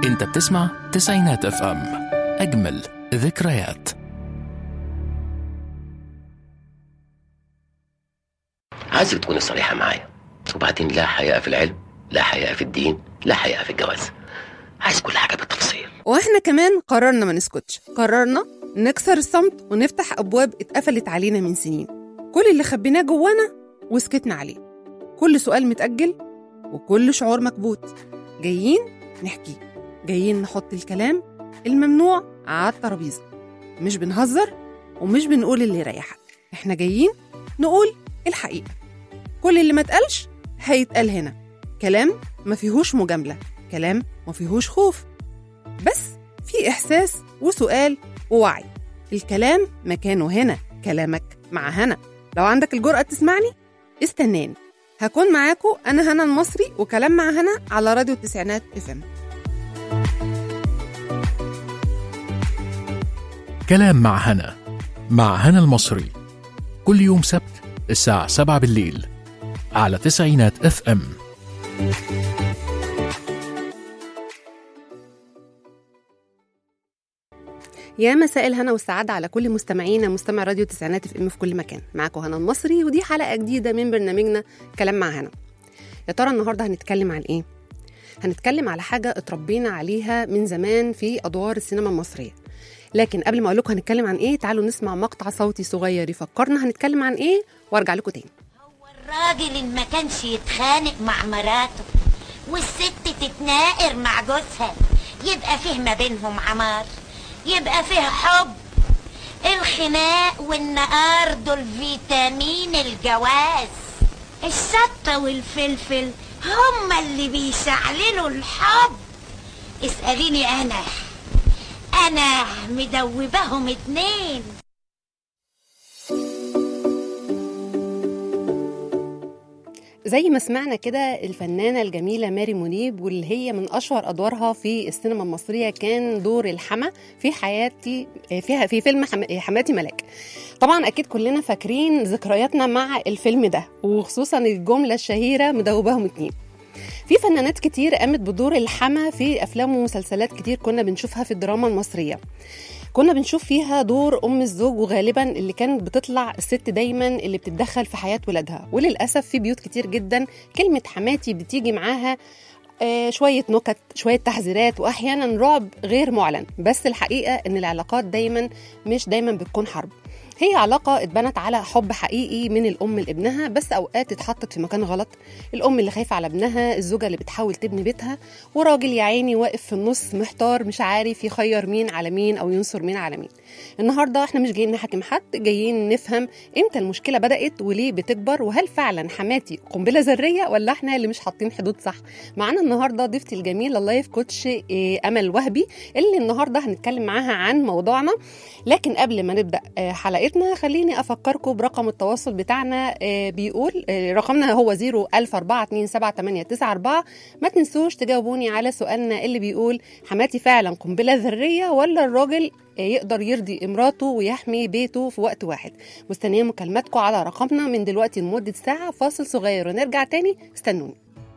انت بتسمع تسعينات اف ام اجمل ذكريات عايزك تكوني صريحة معايا وبعدين لا حياء في العلم لا حياء في الدين لا حياء في الجواز عايز كل حاجة بالتفصيل واحنا كمان قررنا ما نسكتش قررنا نكسر الصمت ونفتح ابواب اتقفلت علينا من سنين كل اللي خبيناه جوانا وسكتنا عليه كل سؤال متأجل وكل شعور مكبوت جايين نحكي جايين نحط الكلام الممنوع على الترابيزة مش بنهزر ومش بنقول اللي يريحك احنا جايين نقول الحقيقة كل اللي ما اتقالش هيتقال هنا كلام ما فيهوش مجاملة كلام ما فيهوش خوف بس في إحساس وسؤال ووعي الكلام مكانه هنا كلامك مع هنا لو عندك الجرأة تسمعني استناني هكون معاكم أنا هنا المصري وكلام مع هنا على راديو التسعينات اف ام كلام مع هنا مع هنا المصري كل يوم سبت الساعة 7 بالليل على تسعينات اف ام يا مساء الهنا والسعادة على كل مستمعينا مستمع راديو تسعينات اف ام في كل مكان معاكم هنا المصري ودي حلقة جديدة من برنامجنا كلام مع هنا يا ترى النهاردة هنتكلم عن ايه؟ هنتكلم على حاجة اتربينا عليها من زمان في أدوار السينما المصرية لكن قبل ما أقول لكم هنتكلم عن ايه تعالوا نسمع مقطع صوتي صغير يفكرنا هنتكلم عن ايه وارجع لكم تاني الراجل اللي ما كانش يتخانق مع مراته والست تتناقر مع جوزها يبقى فيه ما بينهم عمار يبقى فيه حب الخناق والنقار دول فيتامين الجواز الشطة والفلفل هما اللي بيشعللوا الحب اسأليني أنا أنا مدوبهم اتنين زي ما سمعنا كده الفنانة الجميلة ماري منيب واللي هي من أشهر أدوارها في السينما المصرية كان دور الحما في حياتي فيها في فيلم حم- حماتي ملاك طبعا أكيد كلنا فاكرين ذكرياتنا مع الفيلم ده وخصوصا الجملة الشهيرة مدوباهم اتنين في فنانات كتير قامت بدور الحما في أفلام ومسلسلات كتير كنا بنشوفها في الدراما المصرية كنا بنشوف فيها دور ام الزوج وغالبا اللي كانت بتطلع الست دايما اللي بتتدخل في حياه ولادها وللاسف في بيوت كتير جدا كلمه حماتي بتيجي معاها آه، شوية نكت شوية تحذيرات وأحيانا رعب غير معلن بس الحقيقة إن العلاقات دايما مش دايما بتكون حرب هي علاقة اتبنت على حب حقيقي من الأم لابنها بس أوقات اتحطت في مكان غلط الأم اللي خايفة على ابنها الزوجة اللي بتحاول تبني بيتها وراجل يا عيني واقف في النص محتار مش عارف يخير مين على مين أو ينصر مين على مين النهاردة احنا مش جايين نحاكم حد جايين نفهم امتى المشكلة بدأت وليه بتكبر وهل فعلا حماتي قنبلة ذرية ولا احنا اللي مش حاطين حدود صح معانا النهاردة ضيفتي الجميلة اللايف كوتش اه، أمل وهبي اللي النهاردة هنتكلم معاها عن موضوعنا لكن قبل ما نبدأ اه، حلقتنا خليني أفكركم برقم التواصل بتاعنا اه، بيقول اه، رقمنا هو 014278994 ما تنسوش تجاوبوني على سؤالنا اللي بيقول حماتي فعلا قنبلة ذرية ولا الراجل يقدر يرضي امراته ويحمي بيته في وقت واحد مستنيه مكالماتكم على رقمنا من دلوقتي لمده ساعه فاصل صغير ونرجع تاني استنوني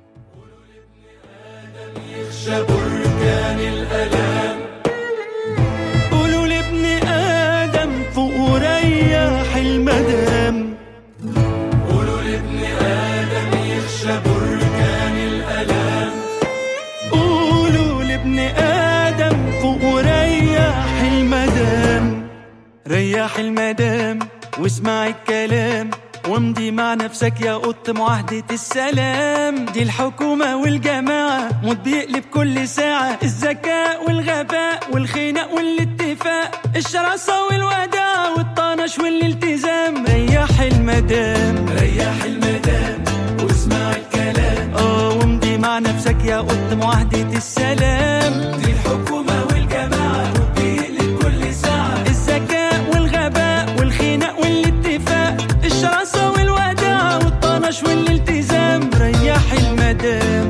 قولوا لابن آدم فوق وريح المدام قولوا لابن آدم يخشى بركان الألام قولوا لابن آدم فوق وريح المدام ريح المدام واسمع الكلام وامضي مع نفسك يا قط معاهدة السلام دي الحكومة والجماعة موت بيقلب كل ساعة الذكاء والغباء والخناق والاتفاق الشراسة والوداع والطنش والالتزام ريح المدام ريح المدام واسمع الكلام اه وامضي مع نفسك يا قط معاهدة السلام دي الحكومة والجماعة موت بيقلب كل ساعة الذكاء والغباء والخناق والاتفاق الشراسة والوداع والطنش والالتزام ريح المدام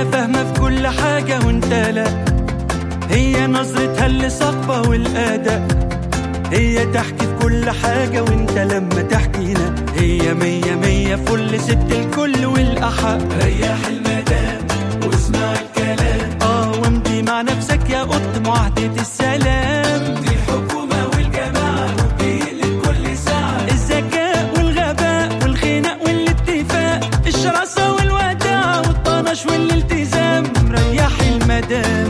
فاهمة في كل حاجة وانت لا هي نظرتها اللي صاخبة والأداء هي تحكي في كل حاجة وانت لما تحكي لا هي مية مية فل ست الكل والأحق ريح المدام واسمع الكلام اه وامضي مع نفسك يا قط معاهدة السلام دي الحكومة والجماعة وبيقلب كل ساعة الذكاء والغباء والخناق والاتفاق الشراسة والوداع والطنش والالتزام ريح المدام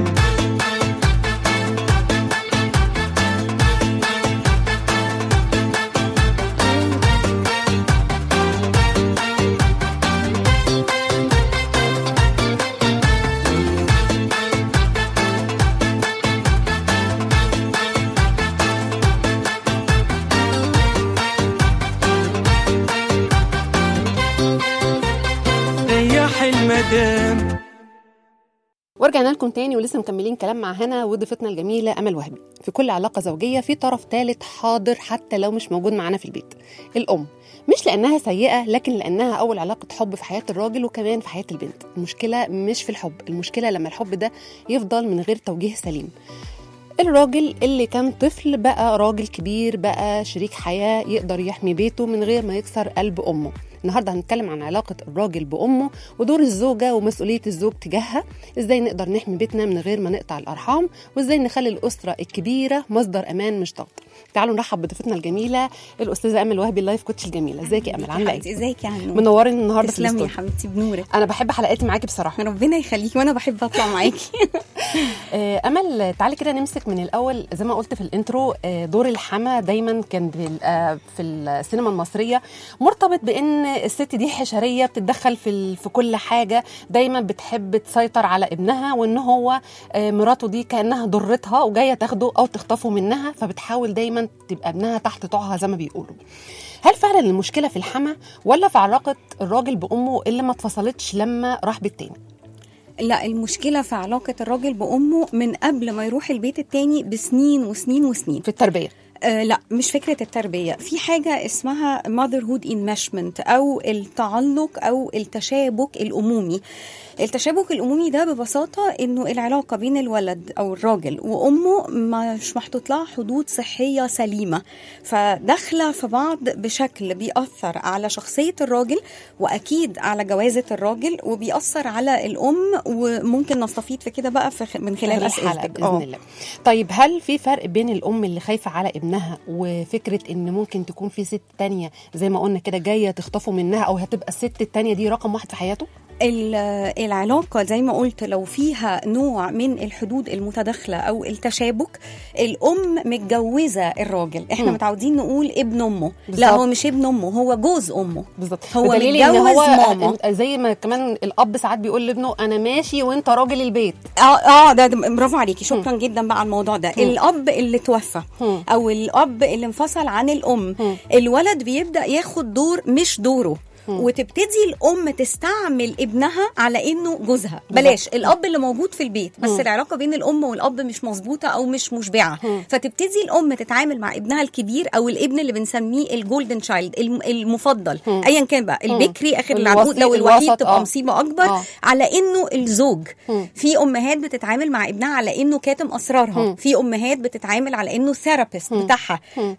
ريح المدام ورجعنا لكم تاني ولسه مكملين كلام مع هنا وضيفتنا الجميله امل وهبي في كل علاقه زوجيه في طرف ثالث حاضر حتى لو مش موجود معانا في البيت الام مش لانها سيئه لكن لانها اول علاقه حب في حياه الراجل وكمان في حياه البنت المشكله مش في الحب المشكله لما الحب ده يفضل من غير توجيه سليم الراجل اللي كان طفل بقى راجل كبير بقى شريك حياة يقدر يحمي بيته من غير ما يكسر قلب أمه النهارده هنتكلم عن علاقة الراجل بأمه ودور الزوجة ومسؤولية الزوج تجاهها ازاي نقدر نحمي بيتنا من غير ما نقطع الأرحام وازاي نخلي الأسرة الكبيرة مصدر أمان مش ضغط تعالوا نرحب بضيفتنا الجميلة الأستاذة أمل وهبي اللايف كوتش الجميلة ازيك يا أمل عاملة حبيبتي، ايه؟ ازيك يا عنو منورين النهارده في تسلمي يا الاستوديو حبيبتي بنورك أنا بحب حلقاتي معاكي بصراحة ربنا يخليكي وانا بحب اطلع معاكي آه، امل تعالي كده نمسك من الاول زي ما قلت في الانترو آه، دور الحما دايما كان بيبقى في السينما المصريه مرتبط بان الست دي حشريه بتتدخل في ال- في كل حاجه دايما بتحب تسيطر على ابنها وان هو آه، مراته دي كانها ضرتها وجايه تاخده او تخطفه منها فبتحاول دايما تبقى ابنها تحت طوعها زي ما بيقولوا هل فعلا المشكله في الحما ولا في علاقه الراجل بامه اللي ما اتفصلتش لما راح بيت تاني لا المشكله في علاقه الراجل بامه من قبل ما يروح البيت التاني بسنين وسنين وسنين في التربيه آه لا مش فكرة التربية في حاجة اسمها motherhood enmeshment أو التعلق أو التشابك الأمومي التشابك الأمومي ده ببساطة إنه العلاقة بين الولد أو الراجل وأمه مش محطوط لها حدود صحية سليمة فداخلة في بعض بشكل بيأثر على شخصية الراجل وأكيد على جوازة الراجل وبيأثر على الأم وممكن نستفيد في كده بقى في من خلال الحلقه أسئلتك باذن آه. الله طيب هل في فرق بين الام اللي خايفه على ابنها وفكره ان ممكن تكون في ست تانية زي ما قلنا كده جايه تخطفه منها او هتبقى الست التانية دي رقم واحد في حياته ال- العلاقة زي ما قلت لو فيها نوع من الحدود المتداخلة أو التشابك الأم متجوزة الراجل احنا مم. متعودين نقول ابن أمه بالظبط. لا هو مش ابن أمه هو جوز أمه بالظبط هو بدليل ان متجوز هو ماما. زي ما كمان الاب ساعات بيقول لابنه انا ماشي وانت راجل البيت اه اه ده, ده برافو عليكي شكرا جدا بقى على الموضوع ده الاب اللي توفى مم. او الاب اللي انفصل عن الام مم. الولد بيبدا ياخد دور مش دوره وتبتدي الام تستعمل ابنها على انه جوزها بلاش الاب اللي موجود في البيت بس مم. العلاقه بين الام والاب مش مظبوطه او مش مشبعه مم. فتبتدي الام تتعامل مع ابنها الكبير او الابن اللي بنسميه الجولدن تشايلد المفضل مم. ايا كان بقى مم. البكري اخر الوسيط- العنقود لو الوحيد الوسط، تبقى آه. مصيبه اكبر آه. على انه الزوج مم. في امهات بتتعامل مع ابنها على انه كاتم اسرارها مم. في امهات بتتعامل على انه ثيرابيست مم. بتاعها مم.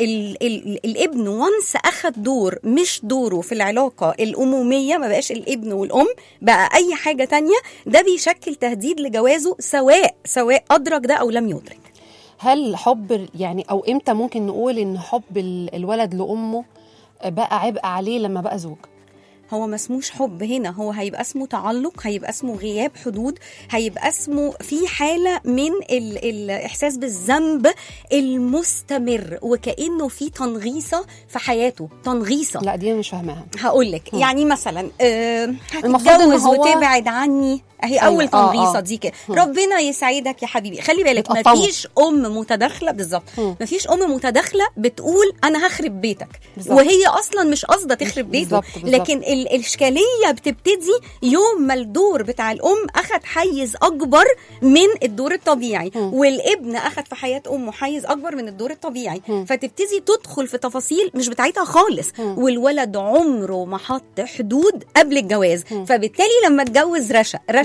فالابن وانس اخد دور مش دوره في العلاقه الاموميه ما بقاش الابن والام بقى اي حاجه تانية ده بيشكل تهديد لجوازه سواء سواء ادرك ده او لم يدرك هل حب يعني او امتى ممكن نقول ان حب ال- الولد لامه بقى عبء عليه لما بقى زوج هو ما اسموش حب هنا هو هيبقى اسمه تعلق هيبقى اسمه غياب حدود هيبقى اسمه في حالة من ال الإحساس بالذنب المستمر وكأنه في تنغيصة في حياته تنغيصة لا دي أنا مش فاهماها هقول لك يعني مثلا آه المفروض إن هتتجوز هو- وتبعد عني اهي أيوة، اول آه، تنغيصه آه. دي كده مم. ربنا يسعدك يا حبيبي خلي بالك بتقطمه. مفيش ام متداخله بالظبط مم. مفيش ام متداخله بتقول انا هخرب بيتك بالظبط. وهي اصلا مش قاصده تخرب بيته بالظبط، بالظبط. لكن ال- الاشكاليه بتبتدي يوم ما الدور بتاع الام اخد حيز اكبر من الدور الطبيعي مم. والابن اخد في حياه امه حيز اكبر من الدور الطبيعي مم. فتبتدي تدخل في تفاصيل مش بتاعتها خالص مم. والولد عمره ما حط حدود قبل الجواز مم. فبالتالي لما اتجوز رشا رشا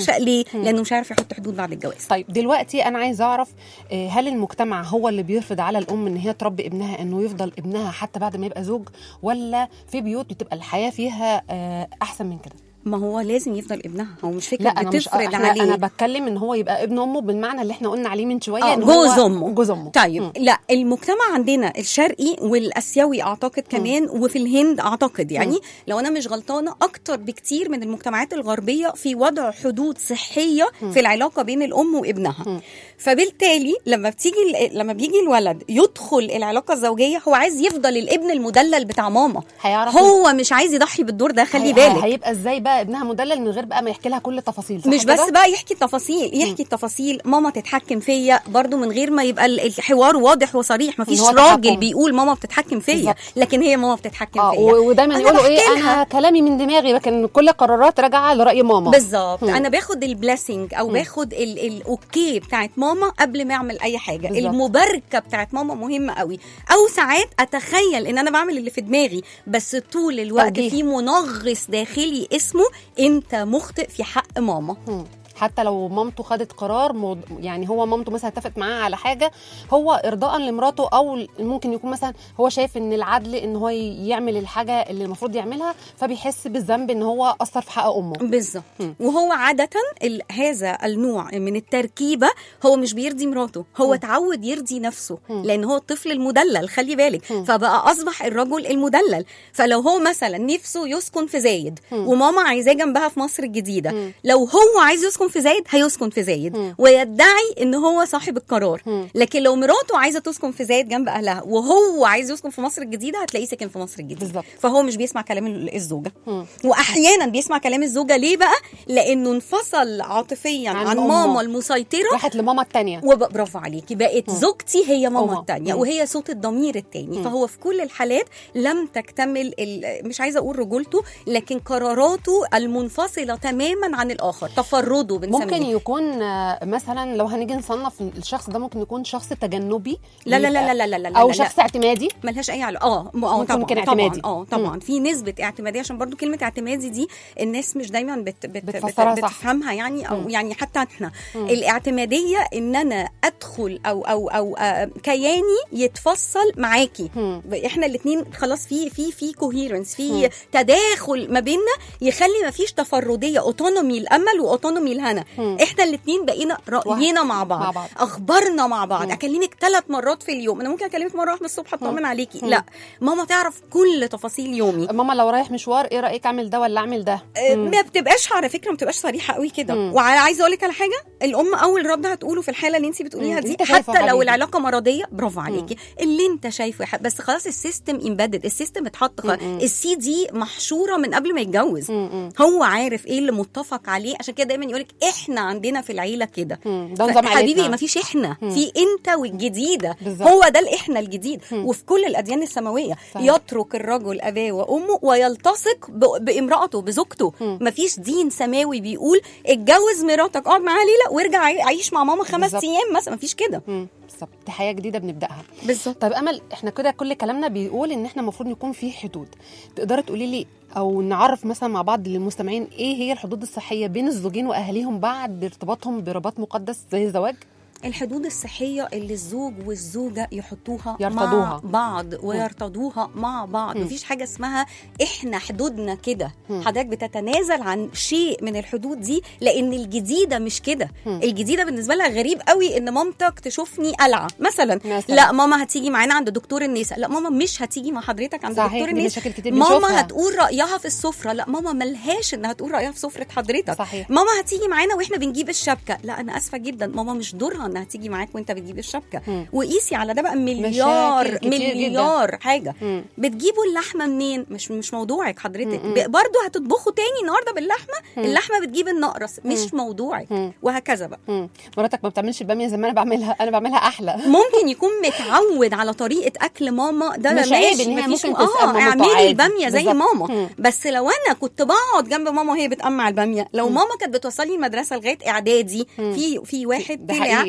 بيعشق ليه لانه مش عارف يحط حدود بعد الجواز طيب دلوقتي انا عايز اعرف آه، هل المجتمع هو اللي بيرفض على الام ان هي تربي ابنها انه يفضل ابنها حتى بعد ما يبقى زوج ولا في بيوت بتبقى الحياه فيها آه، احسن من كده ما هو لازم يفضل ابنها هو مش فكره لا انا مش بتفرض احنا عليه انا بتكلم ان هو يبقى ابن امه بالمعنى اللي احنا قلنا عليه من شويه آه إن جوز هو امه جوز امه طيب مم. لا المجتمع عندنا الشرقي والاسيوي اعتقد كمان وفي الهند اعتقد يعني مم. لو انا مش غلطانه اكتر بكتير من المجتمعات الغربيه في وضع حدود صحيه في العلاقه بين الام وابنها مم. فبالتالي لما بتيجي ال- لما بيجي الولد يدخل العلاقه الزوجيه هو عايز يفضل الابن المدلل بتاع ماما هيعرف هو مش عايز يضحي بالدور ده خلي هي- بالك هيبقى ازاي بقى ابنها مدلل من غير بقى ما يحكي لها كل التفاصيل صح مش كده؟ بس بقى يحكي التفاصيل يحكي التفاصيل ماما تتحكم فيا برضو من غير ما يبقى ال- الحوار واضح وصريح مفيش هو راجل تحكم. بيقول ماما بتتحكم فيا بالظبط. لكن هي ماما بتتحكم اه فيا و- ودايما أنا يقولوا ايه بحكي لها. انا كلامي من دماغي لكن كل القرارات راجعه لراي ماما بالظبط مم. انا باخد البلاسنج او باخد ال- الاوكي بتاعت ماما قبل ما اعمل اي حاجه بالظبط. المباركه بتاعت ماما مهمه قوي او ساعات اتخيل ان انا بعمل اللي في دماغي بس طول الوقت توجيه. في منغص داخلي اسمه انت مخطئ في حق ماما مم. حتى لو مامته خدت قرار مود... يعني هو مامته مثلا اتفقت معاه على حاجه هو ارضاء لمراته او ممكن يكون مثلا هو شايف ان العدل ان هو يعمل الحاجه اللي المفروض يعملها فبيحس بالذنب ان هو اثر في حق امه بالظبط مم. وهو عادة ال- هذا النوع من التركيبة هو مش بيرضي مراته هو مم. اتعود يرضي نفسه مم. لأن هو الطفل المدلل خلي بالك مم. فبقى أصبح الرجل المدلل فلو هو مثلا نفسه يسكن في زايد مم. وماما عايزاه جنبها في مصر الجديدة مم. لو هو عايز يسكن في زايد هيسكن في زايد مم. ويدعي ان هو صاحب القرار مم. لكن لو مراته عايزة تسكن في زايد جنب أهلها وهو عايز يسكن في مصر الجديدة هتلاقيه ساكن في مصر الجديدة بالظبط. فهو مش بيسمع كلام ال- الزوجة مم. واحيانا بيسمع كلام الزوجه ليه بقى لانه انفصل عاطفيا عن عن, عن أمه. ماما المسيطره راحت لماما التانية وبرافو عليكي بقت زوجتي هي ماما أمه. التانية مم. وهي صوت الضمير التاني فهو في كل الحالات لم تكتمل ال- مش عايزه اقول رجولته لكن قراراته المنفصله تماما عن الاخر تفرده بنسميه ممكن يكون آه، مثلا لو هنيجي نصنف الشخص ده ممكن يكون شخص تجنبي لا لا لا يبقى- لا لا لا لا او لا لا. شخص اعتمادي ملهاش اي علاقه اه م- اه ممكن طبعا يمكن طبعا اعتمادي. اه طبعا في نسبه اعتماديه عشان برضو كلمه اعتمادي دي الناس مش دايما بت بت بتفسرها بت صح. بتفهمها يعني او مم. يعني حتى احنا مم. الاعتماديه ان انا ادخل او او او آه، كياني يتفصل معاكي مم. احنا الاثنين خلاص في في في كوهيرنس مم. في تداخل ما بيننا يخلي ما فيش تفرديه اوتونومي الامل واوتونومي الهنا مم. احنا الاثنين بقينا راينا مع بعض, مع بعض. اخبارنا مع بعض مم. اكلمك ثلاث مرات في اليوم انا ممكن اكلمك مره واحده الصبح اطمن عليكي مم. لا ماما تعرف كل تفاصيل يومي ماما لو رايح مشوار ايه رايك اعمل ده ولا اعمل ده آه، مم. ما بتبقاش على فكره ما بتبقاش صريحه قوي كده مم. وعايزه اقول لك على حاجه الام اول رد هتقوله في الحاله اللي انت بتقوليها مم. دي انت شايفة حتى لو حبيبي. العلاقه مرضيه برافو عليكي اللي انت شايفه يا حب- بس خلاص السيستم امبيدد السيستم اتحط خلاص. مم. السي دي محشوره من قبل ما يتجوز مم. مم. هو عارف ايه اللي متفق عليه عشان كده دايما يقولك احنا عندنا في العيله كده مم. ده نظام حبيبي عيلتنا. ما فيش احنا مم. في انت والجديده بالظبط. هو ده الاحنا الجديد مم. وفي كل الاديان السماويه صحيح. يترك الرجل اباه وامه ويلتصق ب- بامراته بزوجته مم. مفيش دين سماوي بيقول اتجوز مراتك اقعد معاها ليله وارجع عي- عيش مع ماما خمس بالظبط. ايام مثلا مفيش كده مم. بالظبط دي حياه جديده بنبداها بالظبط طيب امل احنا كده كل كلامنا بيقول ان احنا المفروض يكون في حدود تقدري تقولي لي او نعرف مثلا مع بعض للمستمعين ايه هي الحدود الصحيه بين الزوجين واهاليهم بعد ارتباطهم برباط مقدس زي الزواج الحدود الصحيه اللي الزوج والزوجه يحطوها يرتضوها. مع بعض ويرتضوها مع بعض مم. مفيش حاجه اسمها احنا حدودنا كده مم. حضرتك بتتنازل عن شيء من الحدود دي لان الجديده مش كده مم. الجديده بالنسبه لها غريب قوي ان مامتك تشوفني قلعه مثلا مثلاً. لا ماما هتيجي معانا عند دكتور النساء لا ماما مش هتيجي مع حضرتك عند صحيح، دكتور دي النساء مشاكل كتير بنشوفها. ماما هتقول رايها في السفره لا ماما ملهاش انها تقول رايها في سفره حضرتك صحيح. ماما هتيجي معانا واحنا بنجيب الشبكه لا انا اسفه جدا ماما مش دورها انها تيجي معاك وانت بتجيب الشبكه مم. وقيسي على ده بقى مليار مشاكل كتير مليار حاجه مم. بتجيبوا اللحمه منين مش مش موضوعك حضرتك مم. ب- برضو هتطبخوا تاني النهارده باللحمه اللحمه بتجيب النقرس مش موضوعك مم. وهكذا بقى مم. مراتك ما بتعملش الباميه زي ما انا بعملها انا بعملها احلى ممكن يكون متعود على طريقه اكل ماما ده مش ماشي عيب إن هي مفيش- ممكن تسأل اه مامته اعملي عادي. الباميه زي بالظبط. ماما مم. بس لو انا كنت بقعد جنب ماما وهي بتقمع الباميه لو ماما كانت بتوصلني المدرسه لغايه اعدادي في في واحد ده طلع حقيقي.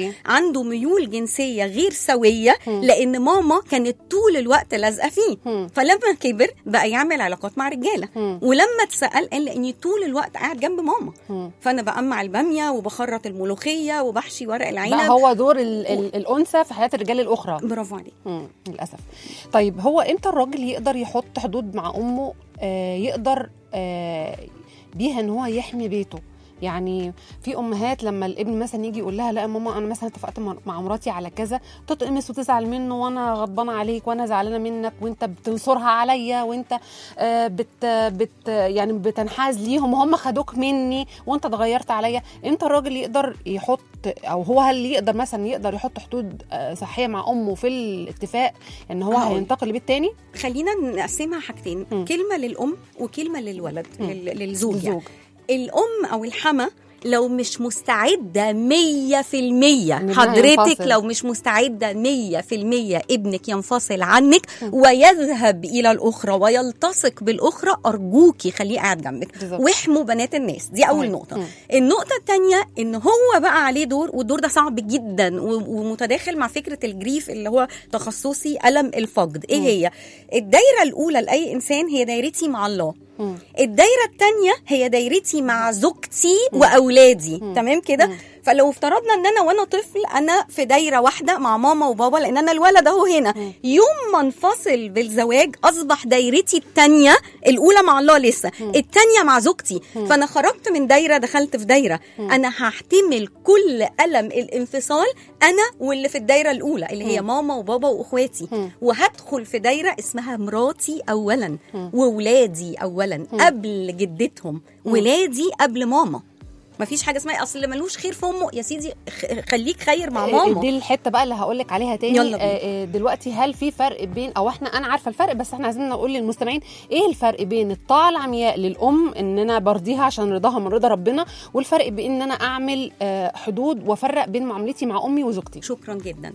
أوكي. عنده ميول جنسيه غير سويه لان ماما كانت طول الوقت لازقه فيه مم. فلما كبر بقى يعمل علاقات مع رجاله مم. ولما اتسال قال لاني طول الوقت قاعد جنب ماما مم. فانا بقمع الباميه وبخرط الملوخيه وبحشي ورق العنب بقى هو دور ال ال الانثى في حياه الرجال الاخرى برافو عليك مم. للاسف طيب هو امتى الراجل يقدر يحط حدود مع امه آه يقدر آه بيها ان هو يحمي بيته يعني في امهات لما الابن مثلا يجي يقول لها لا يا ماما انا مثلا اتفقت مع مع مراتي على كذا تتقمص وتزعل منه وانا غضبانه عليك وانا زعلانه منك وانت بتنصرها عليا وانت آه بت بت يعني بتنحاز ليهم وهم خدوك مني وانت اتغيرت عليا امتى الراجل يقدر يحط او هو هل يقدر مثلا يقدر يحط حدود آه، صحيه مع امه في الاتفاق ان هو هقول. هينتقل لبيت تاني خلينا نقسمها حاجتين مم. كلمه للام وكلمه للولد مم. لل- للزوج يعني. الزوج الام او الحما لو مش مستعدة مية في المية إنها حضرتك ينفصل. لو مش مستعدة مية في المية ابنك ينفصل عنك ويذهب إلى الأخرى ويلتصق بالأخرى أرجوكي خليه قاعد جنبك بالظبط. واحموا بنات الناس دي أول صحيح. نقطة مم. النقطة التانية إن هو بقى عليه دور والدور ده صعب جدا و- ومتداخل مع فكرة الجريف اللي هو تخصصي ألم الفقد إيه مم. هي؟ الدايرة الأولى لأي إنسان هي دايرتي مع الله مم. الدايرة التانية هي دايرتي مع زوجتي وأولادي تمام كده مم. فلو افترضنا ان انا وانا طفل انا في دايره واحده مع ماما وبابا لان انا الولد اهو هنا مم. يوم ما انفصل بالزواج اصبح دايرتي التانية الاولى مع الله لسه التانية مع زوجتي فانا خرجت من دايره دخلت في دايره انا هحتمل كل الم الانفصال انا واللي في الدايره الاولى اللي هي ماما وبابا واخواتي مم. وهدخل في دايره اسمها مراتي اولا وولادي اولا قبل جدتهم ولادي قبل ماما مفيش حاجه اسمها اصل اللي ملوش خير في امه يا سيدي خ- خليك خير مع دي ماما الحته بقى اللي هقول لك عليها تاني يلا بينا. آه، آه، دلوقتي هل في فرق بين او احنا انا عارفه الفرق بس احنا عايزين نقول للمستمعين ايه الفرق بين الطاعه العمياء للام ان انا برضيها عشان رضاها من رضا ربنا والفرق بين ان انا اعمل آه، حدود وافرق بين معاملتي مع امي وزوجتي شكرا جدا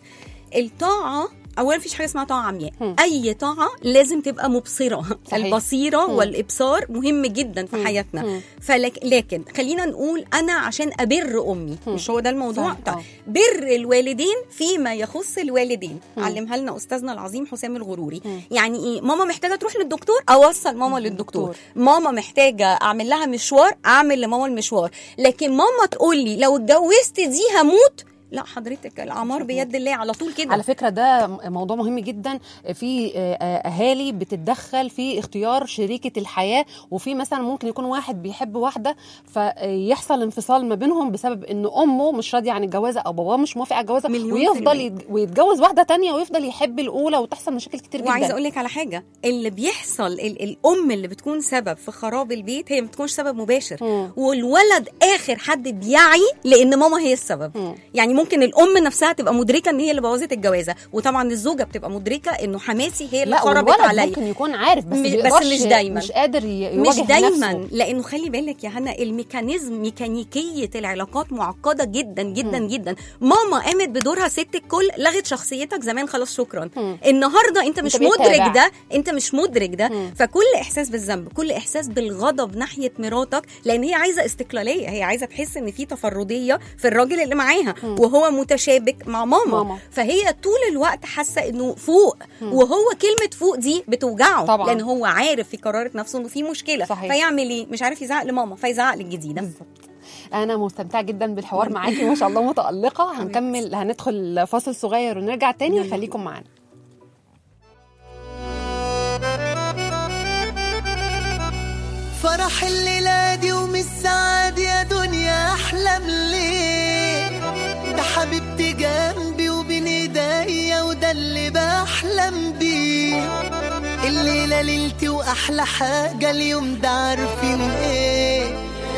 الطاعه اولا مفيش حاجه اسمها طاعه عمياء هم. اي طاعه لازم تبقى مبصره صحيح. البصيره هم. والابصار مهم جدا في هم. حياتنا هم. فلك لكن خلينا نقول انا عشان ابر امي هم. مش هو ده الموضوع صح. طيب آه. بر الوالدين فيما يخص الوالدين هم. علمها لنا استاذنا العظيم حسام الغروري هم. يعني ايه ماما محتاجه تروح للدكتور اوصل ماما للدكتور دكتور. ماما محتاجه اعمل لها مشوار اعمل لماما المشوار لكن ماما تقول لي لو اتجوزت دي هموت لا حضرتك الاعمار بيد الله على طول كده على فكره ده موضوع مهم جدا في آه، آه، اهالي بتتدخل في اختيار شريكه الحياه وفي مثلا ممكن يكون واحد بيحب واحده فيحصل انفصال ما بينهم بسبب ان امه مش راضيه عن الجوازه او باباه مش موافق على الجوازه مليون في ويفضل المية. يتج- ويتجوز واحده تانية ويفضل يحب الاولى وتحصل مشاكل كتير جدا وعايزه اقول لك على حاجه اللي بيحصل ال- الام اللي بتكون سبب في خراب البيت هي ما بتكونش سبب مباشر مم. والولد اخر حد بيعي لان ماما هي السبب مم. يعني ممكن الام نفسها تبقى مدركه ان هي اللي بوظت الجوازه وطبعا الزوجه بتبقى مدركه انه حماتي هي اللي لا خربت والولد عليا ممكن يكون عارف بس مش- بس بيقدرش مش دايماً. مش قادر ي- مش يواجه دايما نفسه. لانه خلي بالك يا هنا الميكانيزم ميكانيكيه العلاقات معقده جدا جدا مم. جدا ماما قامت بدورها ست الكل لغت شخصيتك زمان خلاص شكرا مم. النهارده انت مش بقيت مدرك تابع. ده انت مش مدرك ده مم. فكل احساس بالذنب كل احساس بالغضب ناحيه مراتك لان هي عايزه استقلاليه هي عايزه تحس ان في تفرديه في الراجل اللي معاها مم. وهو متشابك مع ماما, ماما. فهي طول الوقت حاسه انه فوق وهو كلمه فوق دي بتوجعه طبعاً. لان هو عارف في قرارة نفسه انه في مشكله صحيح. فيعمل ايه مش عارف يزعق لماما فيزعق للجديده بالظبط انا مستمتعه جدا بالحوار معاكي ما شاء الله متالقه هنكمل هندخل فاصل صغير ونرجع تاني يلا. خليكم معانا فرح الليلة دي ومش سعاد يا دنيا أحلم ليه ده حبيبتي جنبي وبين ايديا وده اللي بحلم بيه الليلة ليلتي وأحلى حاجة اليوم ده عارفين ايه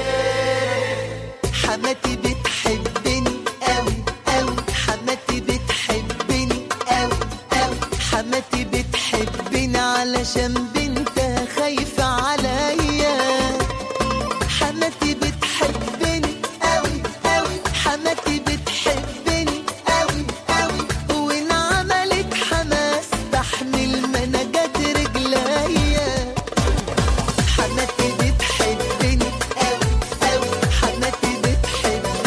حماتي بتحبني أوي أوي حماتي بتحبني أوي أوي حماتي بتحبني علشان بنتها خايفة عليا حماتي بتحبني أوي أوي حماتي بتحبني أوي أوي وإن عملت حماس بحمل منجات رجليا حماتي بتحبني أوي أوي حماتي بتحبني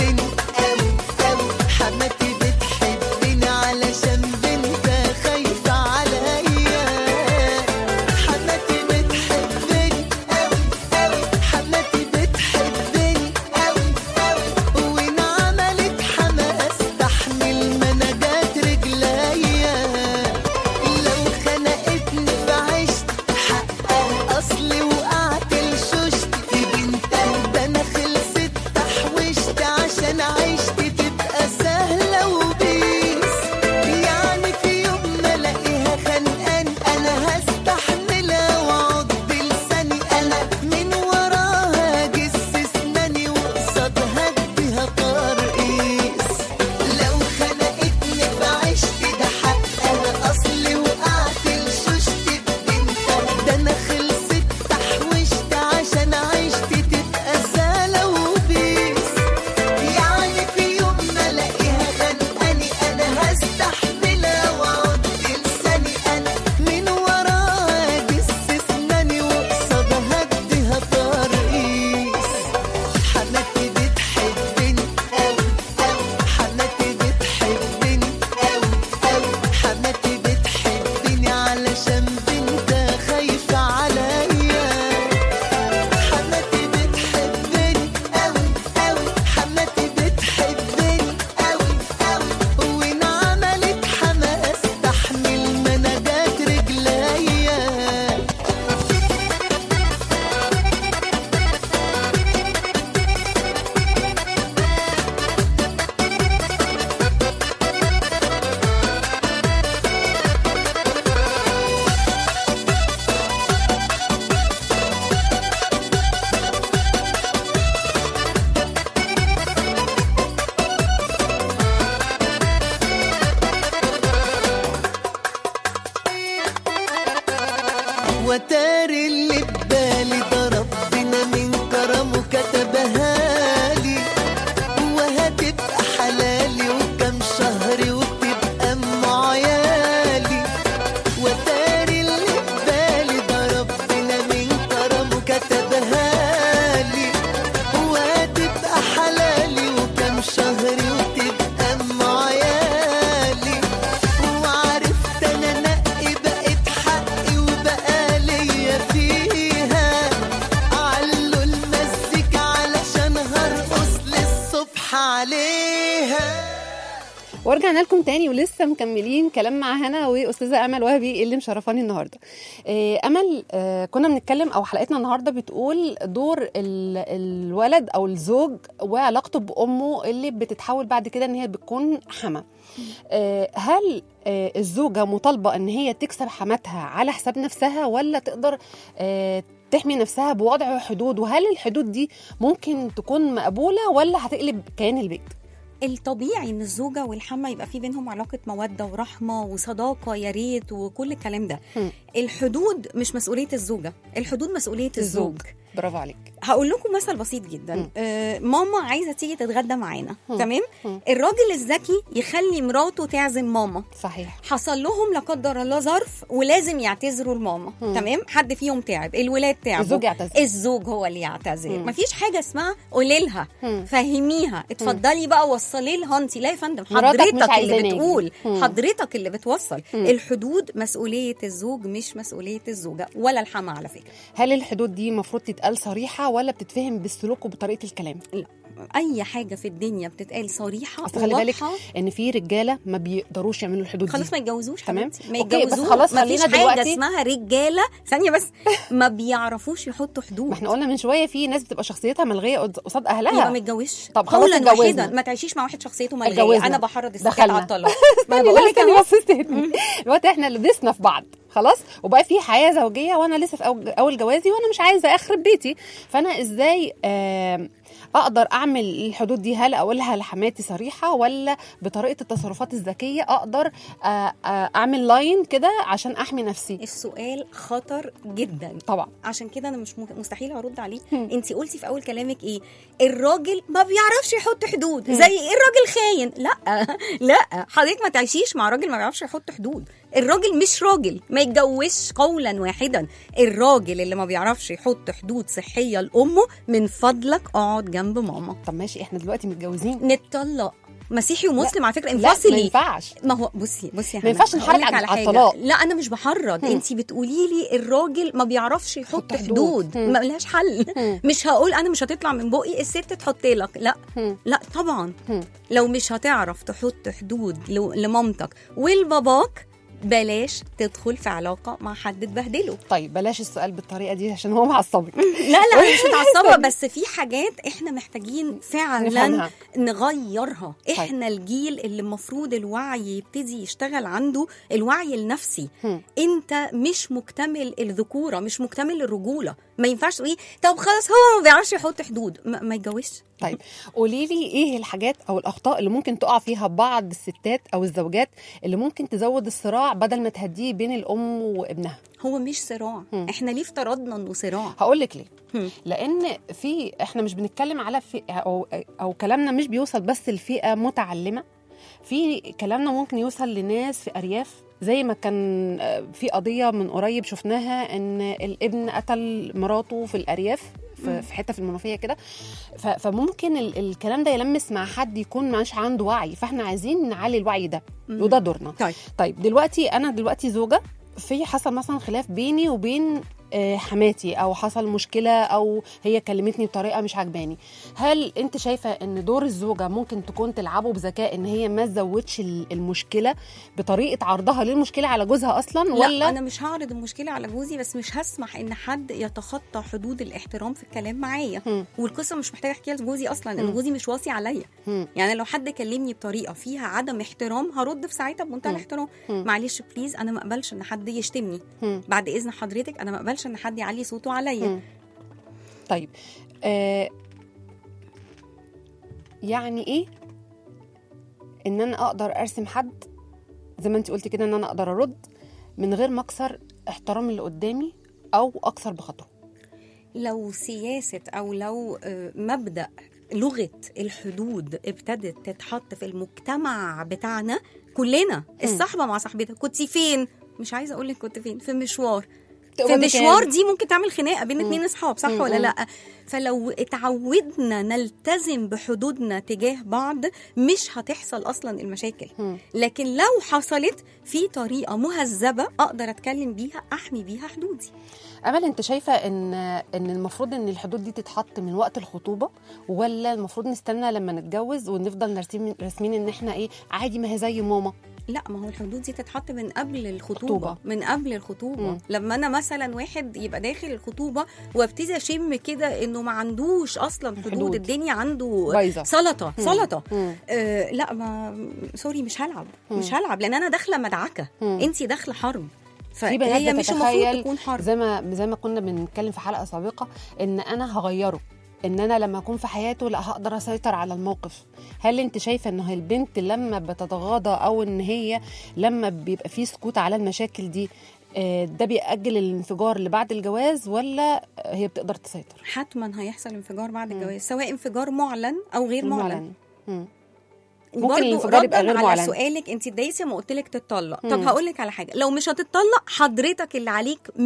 ورجعنا لكم تاني ولسه مكملين كلام مع هنا واستاذه امل وهبي اللي مشرفاني النهارده آه، امل آه، كنا بنتكلم او حلقتنا النهارده بتقول دور ال- الولد او الزوج وعلاقته بامه اللي بتتحول بعد كده ان هي بتكون حما آه، هل آه، الزوجه مطالبه ان هي تكسب حماتها على حساب نفسها ولا تقدر آه، تحمي نفسها بوضع حدود وهل الحدود دي ممكن تكون مقبوله ولا هتقلب كيان البيت الطبيعي ان الزوجه والحما يبقى في بينهم علاقه موده ورحمه وصداقه يا ريت وكل الكلام ده هم. الحدود مش مسؤوليه الزوجه الحدود مسؤوليه الزوج, الزوج. برافو عليك هقول لكم مثل بسيط جدا مم. آه ماما عايزه تيجي تتغدى معانا مم. تمام مم. الراجل الذكي يخلي مراته تعزم ماما صحيح حصل لهم لا قدر الله ظرف ولازم يعتذروا لماما مم. تمام حد فيهم تعب الولاد تعبوا الزوج يعتذر. الزوج هو اللي يعتذر مم. مفيش حاجه اسمها قولي لها مم. فهميها اتفضلي بقى وصلي لها انت لا يا فندم مراتك مش حضرتك اللي عايزاني. بتقول مم. حضرتك اللي بتوصل مم. الحدود مسؤوليه الزوج مش مسؤوليه الزوجه ولا الحما على فكره هل الحدود دي المفروض تتقال صريحه ولا بتتفهم بالسلوك وبطريقه الكلام اي حاجه في الدنيا بتتقال صريحه اصل خلي بالك وواضحة، ان في رجاله ما بيقدروش يعملوا الحدود خلاص دي ما يتجوزوش تمام. حبيبتي ما أوكي، بس يتجوزوش خلاص ما خلينا فيش حاجه دلوقتي- اسمها رجاله ثانيه بس ما بيعرفوش يحطوا حدود ما احنا قلنا من شويه في ناس بتبقى شخصيتها ملغيه قد- قصاد يبقى اهلها ما يتجوزش طب خلاص قولا اتجوزنا. واحدا ما تعيشيش مع واحد شخصيته ملغيه اتجوزنا. انا بحرض الستات دخلنا. على الطلاق ما استني بقول لا، لك استني اهو بس استني دلوقتي احنا لبسنا في بعض خلاص وبقى في حياه زوجيه وانا لسه في أول- اول جوازي وانا مش عايزه اخرب بيتي فانا ازاي آم، اقدر اعمل الحدود دي هل اقولها لحماتي صريحه ولا بطريقه التصرفات الذكيه اقدر آه، آه، اعمل لاين كده عشان احمي نفسي السؤال خطر جدا طبعا عشان كده انا مش م- مستحيل ارد عليه هم. انت قلتي في اول كلامك ايه الراجل ما بيعرفش يحط حدود زي ايه الراجل خاين لا لا حضرتك ما تعيشيش مع راجل ما بيعرفش يحط حدود الراجل مش راجل ما يتجوزش قولا واحدا الراجل اللي ما بيعرفش يحط حدود صحيه لامه من فضلك اقعد جنب ماما طب ماشي احنا دلوقتي متجوزين نتطلق مسيحي ومسلم على فكره لا ما انفصلي ينفعش ما هو بصي بصي يا ما هنا، ينفعش هقول نحرج لك على حاجة. الطلاق. لا انا مش بحرض هم. انت بتقولي لي الراجل ما بيعرفش يحط حدود. حدود هم. ما لهاش حل هم. مش هقول انا مش هتطلع من بقي الست تحط لك لا هم. لا طبعا هم. لو مش هتعرف تحط حدود لو- لمامتك ولباباك بلاش تدخل في علاقه مع حد تبهدله طيب بلاش السؤال بالطريقه دي عشان هو معصبك لا لا أنا مش متعصبه بس في حاجات احنا محتاجين فعلا نفهمها. نغيرها احنا الجيل اللي المفروض الوعي يبتدي يشتغل عنده الوعي النفسي هم. انت مش مكتمل الذكوره مش مكتمل الرجوله ما ينفعش تقولي طب خلاص هو ما بيعرفش يحط حدود ما, ما يتجوزش طيب قولي لي ايه الحاجات او الاخطاء اللي ممكن تقع فيها بعض الستات او الزوجات اللي ممكن تزود الصراع بدل ما تهديه بين الام وابنها هو مش صراع هم. احنا ليه افترضنا انه صراع هقول لك ليه هم. لان في احنا مش بنتكلم على فئه او او كلامنا مش بيوصل بس لفئه متعلمه في كلامنا ممكن يوصل لناس في ارياف زي ما كان آه، في قضيه من قريب شفناها ان الابن قتل مراته في الارياف في في حته في المنوفيه كده ف- فممكن ال- الكلام ده يلمس مع حد يكون مش عنده وعي فاحنا عايزين نعلي الوعي ده مم. وده دورنا طيب طيب دلوقتي انا دلوقتي زوجه في حصل مثلا خلاف بيني وبين آه، حماتي او حصل مشكله او هي كلمتني بطريقه مش عجباني هل انت شايفه ان دور الزوجه ممكن تكون تلعبه بذكاء ان هي ما تزودش ال- المشكله بطريقه عرضها للمشكله على جوزها اصلا لا ولا انا مش هعرض المشكله على جوزي بس مش هسمح ان حد يتخطى حدود الاحترام في الكلام معايا هم. والقصه مش محتاجه احكيها لجوزي اصلا لان مم. جوزي مش واصي عليا هم. يعني لو حد كلمني بطريقه فيها عدم احترام هرد في ساعتها بمنتهى مم. الاحترام مم. معلش بليز انا ما اقبلش ان حد يشتمني هم. بعد اذن حضرتك انا ما اقبلش ان حد يعلي صوته عليا مم. طيب آه يعني ايه ان انا اقدر ارسم حد زي ما انت قلتي كده ان انا اقدر ارد من غير ما اكسر احترام اللي قدامي او اكسر بخاطره لو سياسه او لو آه، مبدا لغه الحدود ابتدت تتحط في المجتمع بتاعنا كلنا الصحبه مع صاحبتها كنت فين مش عايزه اقول لك كنت فين في مشوار في تقبضي مشوار كام؟ دي ممكن تعمل خناقه بين اتنين اصحاب صح مم. ولا مم. لا فلو اتعودنا نلتزم بحدودنا تجاه بعض مش هتحصل اصلا المشاكل مم. لكن لو حصلت في طريقه مهذبه اقدر اتكلم بيها احمي بيها حدودي امل انت شايفه ان ان المفروض ان الحدود دي تتحط من وقت الخطوبه ولا المفروض نستنى لما نتجوز ونفضل نرسمين راسمين ان احنا ايه عادي ما هي زي ماما لا ما هو الحدود دي تتحط من قبل الخطوبه خطوبة. من قبل الخطوبه مم. لما انا مثلا واحد يبقى داخل الخطوبه وابتدي اشم كده انه ما عندوش اصلا حدود, حدود. الدنيا عنده بايظة. سلطه مم. سلطه مم. آه لا ما سوري مش هلعب مم. مش هلعب لان انا داخله مدعكه مم. انت داخله حرب في بنات فهي مش المفروض بتتخيل تكون حرب زي ما زي ما كنا بنتكلم في حلقه سابقه ان انا هغيره ان انا لما اكون في حياته لا هقدر اسيطر على الموقف هل انت شايفه ان البنت لما بتتغاضى او ان هي لما بيبقى في سكوت على المشاكل دي آه، ده بيأجل الانفجار اللي بعد الجواز ولا هي بتقدر تسيطر حتما هيحصل انفجار بعد الجواز سواء انفجار معلن او غير معلن مم. وبرضو ممكن الانفجار يبقى رداً غير على معلن. سؤالك انت اتضايقتي ما قلت لك تتطلق مم. طب هقول لك على حاجه لو مش هتتطلق حضرتك اللي عليك 100%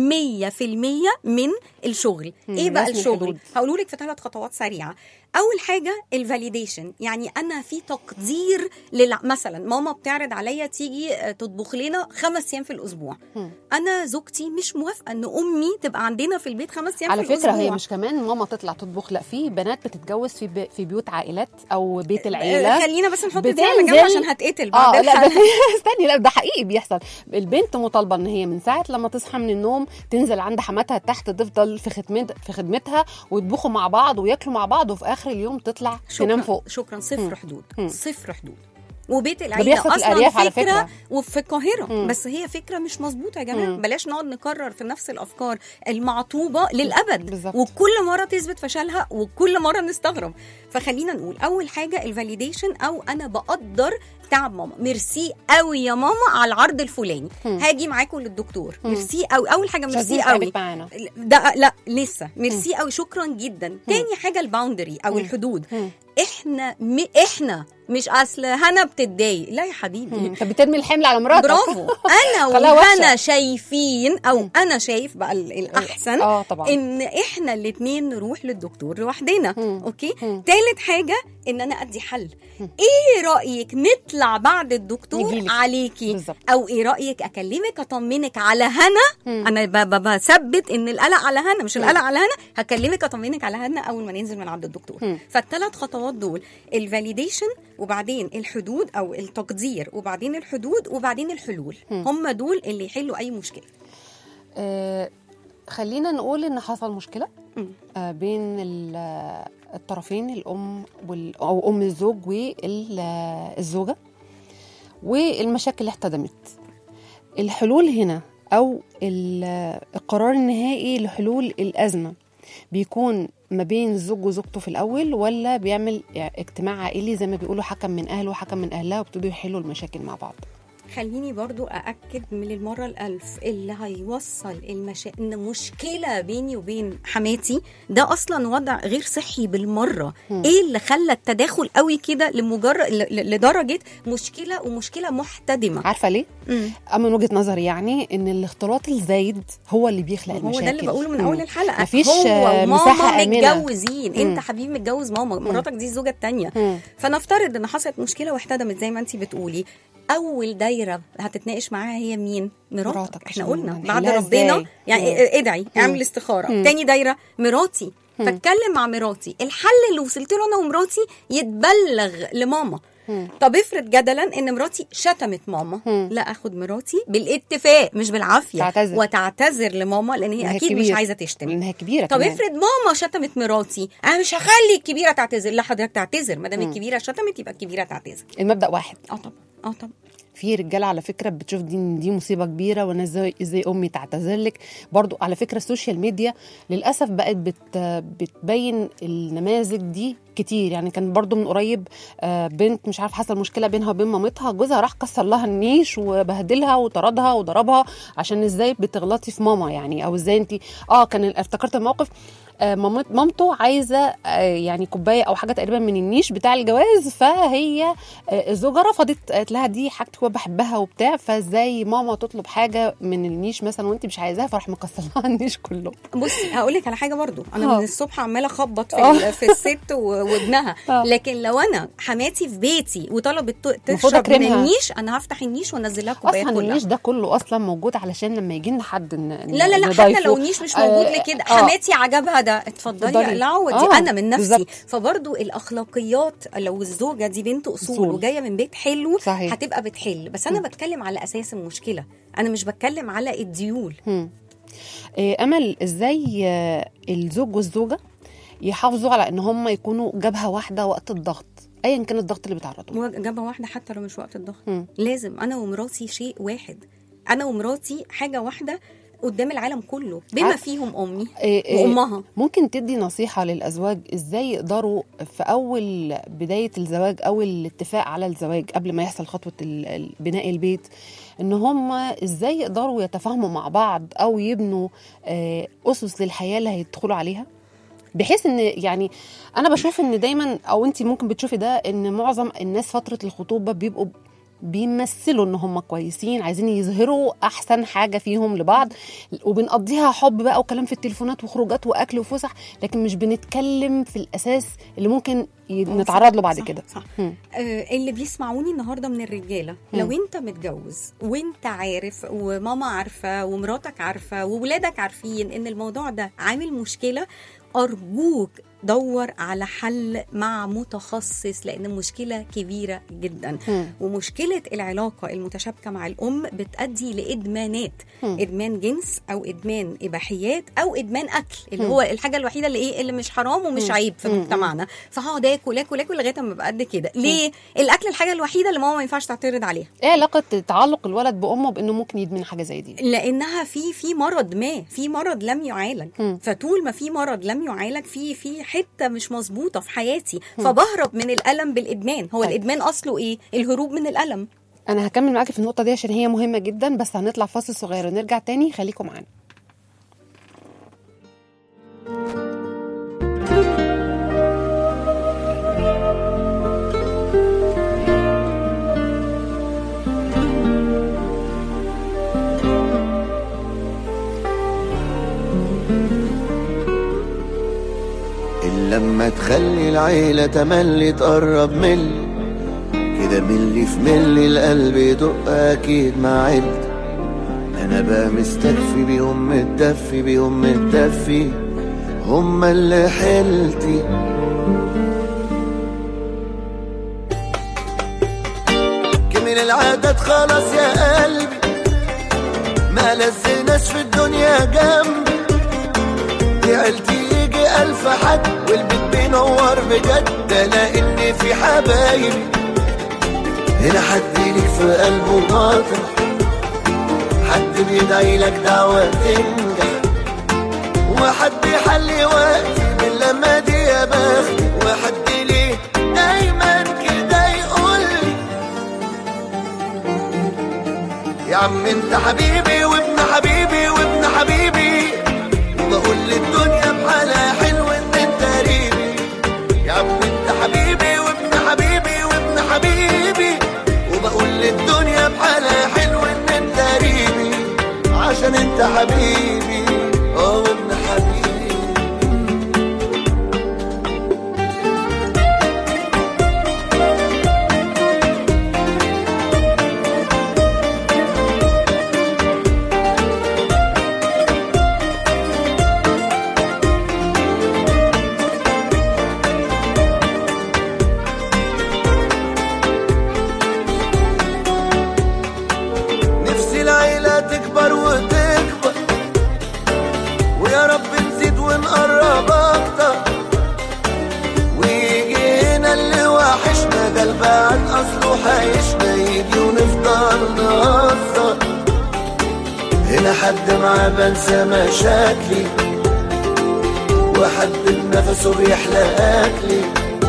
من الشغل مم. ايه بقى رسم الشغل الحدود. هقوله لك في ثلاث خطوات سريعه اول حاجه الفاليديشن يعني انا في تقدير لل... مثلا ماما بتعرض عليا تيجي آه، تطبخ لنا خمس ايام في الاسبوع مم. انا زوجتي مش موافقه ان امي تبقى عندنا في البيت خمس ايام على في فكره الاسبوع هي مش كمان ماما تطلع تطبخ لا في بنات بتتجوز في بي في بيوت عائلات او بيت آه، العيله خلينا بس نحط دي على بتنزل- جنب عشان هتقتل بعد اه لا الحلقة. ده استني لا ده حقيقي بيحصل البنت مطالبه ان هي من ساعه لما تصحى من النوم تنزل عند حماتها تحت تفضل في خدمت في خدمتها ويطبخوا مع بعض وياكلوا مع بعض وفي اخر اليوم تطلع تنام شكرا فوق شكرا صفر مم. حدود مم. صفر حدود وبيت ده العيله بيحصل في اصلا الأرياف على فكره فكرة. وفي القاهره مم. بس هي فكره مش مظبوطه يا جماعه مم. بلاش نقعد نكرر في نفس الافكار المعطوبه للابد بالظبط. وكل مره تثبت فشلها وكل مره نستغرب فخلينا نقول اول حاجه الفاليديشن او انا بقدر تعب ماما ميرسي قوي يا ماما على العرض الفلاني مم. هاجي معاكم للدكتور مم. ميرسي قوي اول حاجه مش عايزين ميرسي قوي نتعبك معانا ده لا لسه ميرسي قوي شكرا جدا تاني حاجه الباوندري او مم. الحدود مم. احنا م... احنا مش اصل هنا بتتضايق لا يا حبيبي مم. انت بترمي الحمل على مراتك برافو انا خلاها وهنا وحشة. شايفين او انا شايف بقى ال- الاحسن اه طبعا ان احنا الاثنين نروح للدكتور لوحدنا مم. اوكي مم. تالت حاجه ان انا ادي حل مم. ايه رايك نطلع بعد الدكتور نجيلك. عليكي بالظبط. او ايه رايك اكلمك اطمنك على هنا مم. انا ب- ب- بثبت ان القلق على هنا مش مم. القلق على هنا هكلمك اطمنك على هنا اول ما ننزل من عند الدكتور مم. فالثلاث خطوات دول الفاليديشن وبعدين الحدود او التقدير وبعدين الحدود وبعدين الحلول مم. هم دول اللي يحلوا اي مشكله آه خلينا نقول ان حصل مشكله مم. آه بين ال- آه، الطرفين الام وال او ام الزوج والزوجه والمشاكل احتدمت الحلول هنا او ال- القرار النهائي لحلول الازمه بيكون ما بين الزوج وزوجته في الاول ولا بيعمل اجتماع عائلي زي ما بيقولوا حكم من اهله وحكم من اهلها وابتدوا يحلوا المشاكل مع بعض خليني برضو أأكد من المرة الألف اللي هيوصل المشا... إن مشكلة بيني وبين حماتي ده أصلا وضع غير صحي بالمرة مم. إيه اللي خلى التداخل قوي كده لمجرد ل... ل- لدرجة مشكلة ومشكلة محتدمة عارفه ليه مم. أما من وجهه نظري يعني ان الاختلاط الزايد هو اللي بيخلق هو المشاكل ده اللي بقوله من مم. اول الحلقه مفيش، هو آه، وماما مساحة آمنة. متجوزين مم. انت حبيبي متجوز ماما مراتك دي الزوجه الثانيه مم. فنفترض ان حصلت مشكله واحتدمت زي ما انت بتقولي اول دايره هتتناقش معاها هي مين مراتك, مراتك، احنا عشان قلنا هنحلها بعد ربنا إزاي؟ يعني مم. ادعي اعمل استخاره مم. تاني دايره مراتي مم. فاتكلم مع مراتي الحل اللي وصلت له انا ومراتي يتبلغ لماما مم. طب افرض جدلا ان مراتي شتمت ماما مم. لا اخد مراتي بالاتفاق مش بالعافيه تعتذر. وتعتذر لماما لان هي لأنها اكيد مش كبير. عايزه تشتم لانها كبيره طب كمان. افرض ماما شتمت مراتي انا مش هخلي الكبيره تعتذر لا حضرتك تعتذر ما دام مم. الكبيره شتمت يبقى الكبيره تعتذر المبدا واحد اه طبعا اه طبعا في رجاله على فكره بتشوف دي إن دي مصيبه كبيره وانا ازاي ازاي امي تعتذر لك برضو على فكره السوشيال ميديا للاسف بقت بت بتبين النماذج دي كتير يعني كان برضو من قريب آه، بنت مش عارف حصل مشكله بينها وبين مامتها جوزها راح كسر لها النيش وبهدلها وطردها وضربها عشان ازاي بتغلطي في ماما يعني او ازاي انت اه كان افتكرت الموقف آه، مامت مامته عايزه آه، يعني كوبايه او حاجه تقريبا من النيش بتاع الجواز فهي آه، الزوجه رفضت قالت لها دي حاجتك وبابا بحبها وبتاع فازاي ماما تطلب حاجه من النيش مثلا وانت مش عايزاها فراح مكسرها النيش كله بصي هقول لك على حاجه برضو انا آه. من الصبح عماله اخبط في, آه. ال- في الست و- وابنها آه. لكن لو انا حماتي في بيتي وطلبت ت- المفروض تشرب من أكرمها. النيش انا هفتح النيش وانزل لها كوبايات اصلا كلها النيش ده كله اصلا موجود علشان لما يجي لنا حد ن- لا لا لا نضيفه. حتى لو النيش مش موجود آه، لكده آه. حماتي عجبها ده اتفضلي اتفضلي. اقلعوا دي آه، انا من نفسي بالظبط. فبرضو الاخلاقيات لو الزوجه دي بنت اصول أصول. وجايه من بيت حلو صحيح. هتبقى بتحل بس انا بتكلم على اساس المشكله انا مش بتكلم على الديول مم. إيه، امل ازاي آه، الزوج والزوجه يحافظوا على ان هم يكونوا جبهه واحده وقت الضغط ايا كان الضغط اللي بيتعرضوا له. جابه واحده حتى لو مش وقت الضغط مم. لازم انا ومراتي شيء واحد انا ومراتي حاجه واحده قدام العالم كله بما عارف- فيهم امي إيه، إيه، وامها ممكن تدي نصيحة للأزواج إزاي يقدروا في أول بداية الزواج أو الاتفاق على الزواج قبل ما يحصل خطوة ال- ال- بناء البيت إن هم إزاي يقدروا يتفاهموا مع بعض أو يبنوا آه، أسس للحياة اللي هيدخلوا عليها بحيث ان يعني انا بشوف ان دايما او انت ممكن بتشوفي ده ان معظم الناس فتره الخطوبه بيبقوا بيمثلوا ان هم كويسين عايزين يظهروا احسن حاجه فيهم لبعض وبنقضيها حب بقى وكلام في التليفونات وخروجات واكل وفسح لكن مش بنتكلم في الاساس اللي ممكن ي- نتعرض له بعد صح، كده صح. مم. آه، اللي بيسمعوني النهارده من الرجاله لو مم. انت متجوز وانت عارف وماما عارفه ومراتك عارفه وولادك عارفين ان الموضوع ده عامل مشكله ارجوك دور على حل مع متخصص لان المشكله كبيره جدا مم. ومشكله العلاقه المتشابكه مع الام بتؤدي لادمانات مم. ادمان جنس او ادمان اباحيات او ادمان اكل اللي هو الحاجه الوحيده اللي ايه اللي مش حرام ومش مم. عيب في مم. مجتمعنا فهقعد اكل اكل اكل لغايه ما ابقى قد كده ليه الاكل الحاجه الوحيده اللي ماما ما ينفعش تعترض عليها ايه علاقه تعلق الولد بامه بانه ممكن يدمن حاجه زي دي لانها في في مرض ما في مرض لم يعالج مم. فطول ما في مرض لم يعالج في في حته مش مظبوطه في حياتي فبهرب من الالم بالادمان هو طيب. الادمان اصله ايه الهروب من الالم انا هكمل معاكي في النقطه دي عشان هي مهمه جدا بس هنطلع فاصل صغير ونرجع تاني خليكم معانا إلا لما تخلي العيلة تملي تقرب ملي كده ملي في ملي القلب يدق أكيد مع عيلتي أنا بقى مستكفي بيهم متدفي بيهم متدفي هما اللي حيلتي كمل العادات خلاص يا قلبي ما لزناش في الدنيا جنبي دي عيلتي يجي ألف حد والبيت بينور بجد ألاقي إن في حبايبي هنا حد ليك في قلبه ناطر حد بيدعي لك دعوة تنجح وحد يحلي وقتي من لما دي يا بختي وحد ليه دايما كده يقول لي يا عم انت حبيبي وابن حبيبي وابن حبيبي وبقول للدنيا بحالها حلو ان انت قريبي يا عم انت حبيبي وابن حبيبي وابن حبيبي وبقول للدنيا بحالها حلو ان انت قريبي عشان انت حبيبي اه وابن حبيبي نفسي العيلة تكبر وتكبر ويا رب نزيد ونقرب أكتر ويجي هنا اللي وحشنا ده البعد أصله حيشنا يجي ونفضل نهزر هنا حد معاه بنسى مشاكلي وحد بنفسه بيحلى أكلي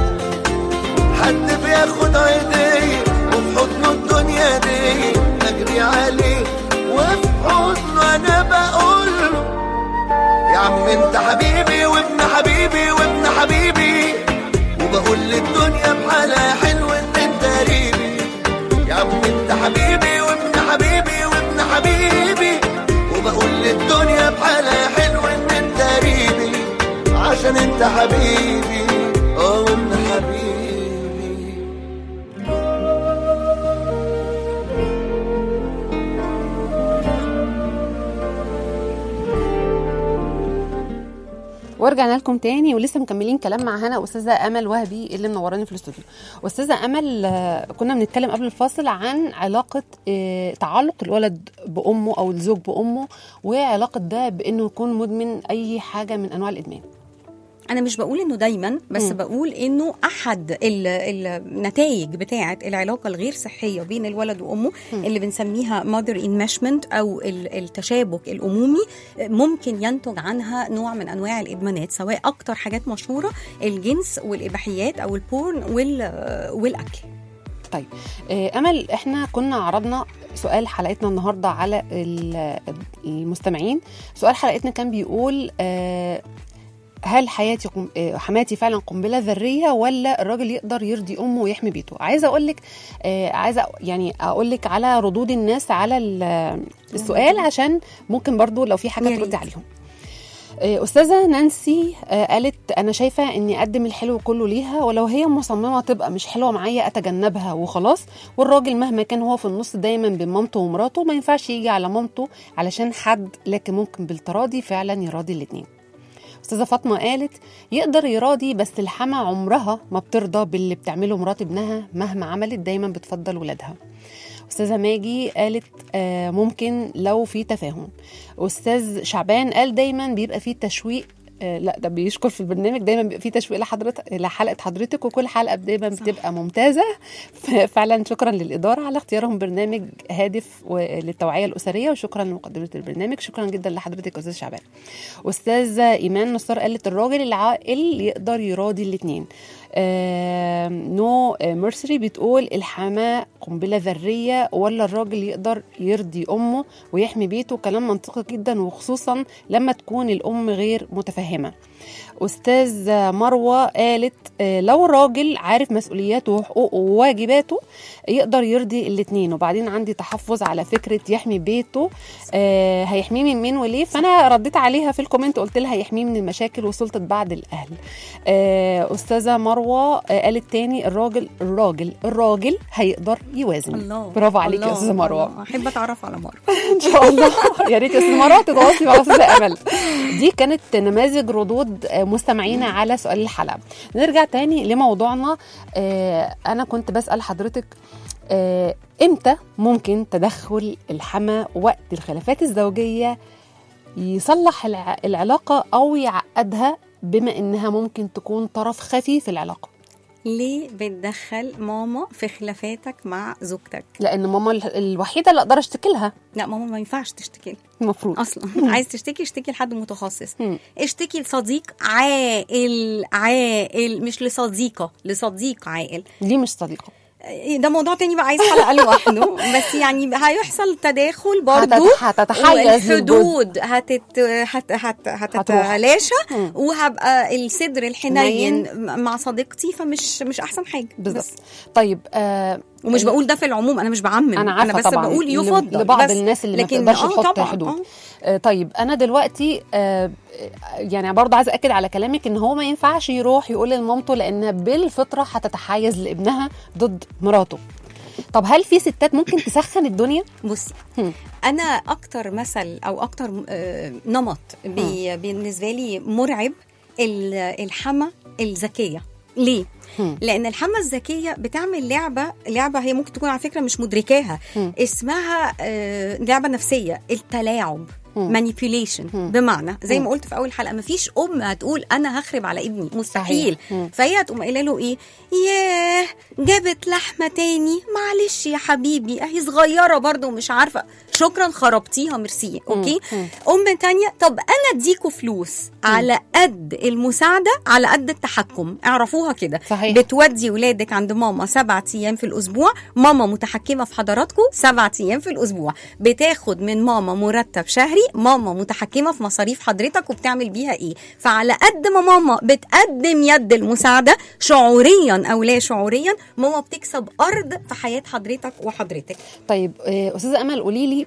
حد بياخد عيدية وفي حضنه الدنيا دي اجري عليه وفي حضنه انا بقول له يا عم انت حبيبي وابن حبيبي وابن حبيبي وبقول للدنيا بحالها حلو ان انت قريبي يا عم انت حبيبي عشان انت حبيبي اه وانت حبيبي ورجعنا لكم تاني ولسه مكملين كلام مع هنا استاذه امل وهبي اللي منوراني في الاستوديو استاذه امل آه، كنا بنتكلم قبل الفاصل عن علاقه آه، تعلق الولد بامه او الزوج بامه وعلاقه ده بانه يكون مدمن اي حاجه من انواع الادمان انا مش بقول انه دايما بس مم. بقول انه احد ال- النتائج بتاعه العلاقه الغير صحيه بين الولد وامه اللي بنسميها mother enmeshment او ال- التشابك الامومي ممكن ينتج عنها نوع من انواع الادمانات سواء اكتر حاجات مشهوره الجنس والاباحيات او البورن وال- والاكل طيب آه، امل احنا كنا عرضنا سؤال حلقتنا النهارده على ال- المستمعين سؤال حلقتنا كان بيقول آه، هل حياتي قم... آه، حماتي فعلا قنبله ذريه ولا الراجل يقدر يرضي امه ويحمي بيته عايزه اقول لك آه، عايزه يعني اقول لك على ردود الناس على ال- السؤال عشان ممكن برضو لو في حاجه يا ريت. تردي عليهم آه، استاذه نانسي آه، قالت انا شايفه اني اقدم الحلو كله ليها ولو هي مصممه تبقى مش حلوه معايا اتجنبها وخلاص والراجل مهما كان هو في النص دايما بين مامته ومراته ما ينفعش يجي على مامته علشان حد لكن ممكن بالتراضي فعلا يراضي الاتنين استاذه فاطمه قالت يقدر يراضي بس الحما عمرها ما بترضى باللي بتعمله مرات ابنها مهما عملت دايما بتفضل ولادها استاذه ماجي قالت آه ممكن لو في تفاهم استاذ شعبان قال دايما بيبقى في تشويق آه لا ده بيشكر في البرنامج دايما بيبقى في تشويق لحضرتك لحلقه حضرتك وكل حلقه دايما بتبقى ممتازه فعلا شكرا للاداره على اختيارهم برنامج هادف و- للتوعيه الاسريه وشكرا لمقدمه البرنامج شكرا جدا لحضرتك استاذ شعبان استاذه ايمان نصار قالت الراجل العاقل يقدر يراضي الاثنين نو ميرسري بتقول الحماة قنبلة ذرية ولا الراجل يقدر يرضي أمه ويحمي بيته كلام منطقي جدا وخصوصا لما تكون الأم غير متفهمة أستاذ مروة قالت آه، لو الراجل عارف مسؤولياته وحقوقه وواجباته يقدر يرضي الاتنين وبعدين عندي تحفظ على فكرة يحمي بيته آه، هيحميه من مين وليه فأنا رديت عليها في الكومنت قلت لها هيحميه من المشاكل وسلطة بعض الأهل آه، أستاذة مروة آه، قالت تاني الراجل الراجل الراجل هيقدر يوازن الله برافو عليك يا الله، أستاذة مروة الله. احب اتعرف على مروه ان شاء الله يا ريت يا استاذ مروه تتواصلي مع استاذه امل دي كانت نماذج ردود آه، مستمعينا على سؤال الحلقه نرجع تاني لموضوعنا آه، انا كنت بسال حضرتك آه، امتى ممكن تدخل الحما وقت الخلافات الزوجيه يصلح الع- العلاقه او يعقدها بما انها ممكن تكون طرف خفي في العلاقه ليه بتدخل ماما في خلافاتك مع زوجتك لان ماما ال- الوحيده اللي اقدر اشتكي لها لا ماما ما ينفعش تشتكي المفروض اصلا عايز تشتكي اشتكي لحد متخصص مم. اشتكي لصديق عاقل عاقل مش لصديقه لصديق عاقل دي مش صديقه ده موضوع تاني بقى عايز حلقه لوحده بس يعني هيحصل تداخل برضو هتت- هتتحيز والحدود هتت هت هت هتتلاشى مم. وهبقى الصدر الحنين مع صديقتي فمش مش احسن حاجه بالظبط بس. طيب آه ومش بقول ده في العموم انا مش بعمم انا عارفه انا بس طبعا بقول ل- يفضل لبعض بس الناس اللي لكن ما بتقدرش آه تحط طبعاً، حدود آه. آه طيب انا دلوقتي آه يعني برضه عايزه اكد على كلامك ان هو ما ينفعش يروح يقول لمامته لانها بالفطره هتتحيز لابنها ضد مراته طب هل في ستات ممكن تسخن الدنيا بصي هم. انا اكتر مثل او اكتر آه، نمط بي بالنسبه لي مرعب ال- الحما الذكيه ليه هم. لان الحما الذكيه بتعمل لعبه لعبه هي ممكن تكون على فكره مش مدركاها هم. اسمها آه، لعبه نفسيه التلاعب هم. مانيبيوليشن هم. بمعنى زي هم. ما قلت في اول حلقه مفيش ام هتقول انا هخرب على ابني مستحيل صحيح. هم. فهي هتقوم قايله له ايه ياه جابت لحمه تاني معلش يا حبيبي اهي صغيره برضو مش عارفه شكرا خربتيها ميرسي اوكي مم. ام تانية طب انا اديكوا فلوس على قد المساعده على قد التحكم اعرفوها كده صحيح. بتودي ولادك عند ماما سبعة ايام في الاسبوع ماما متحكمه في حضراتكم سبعة ايام في الاسبوع بتاخد من ماما مرتب شهري ماما متحكمه في مصاريف حضرتك وبتعمل بيها ايه فعلى قد ما ماما بتقدم يد المساعده شعوريا او لا شعوريا ماما بتكسب ارض في حياه حضرتك وحضرتك طيب آه، استاذه امل قولي لي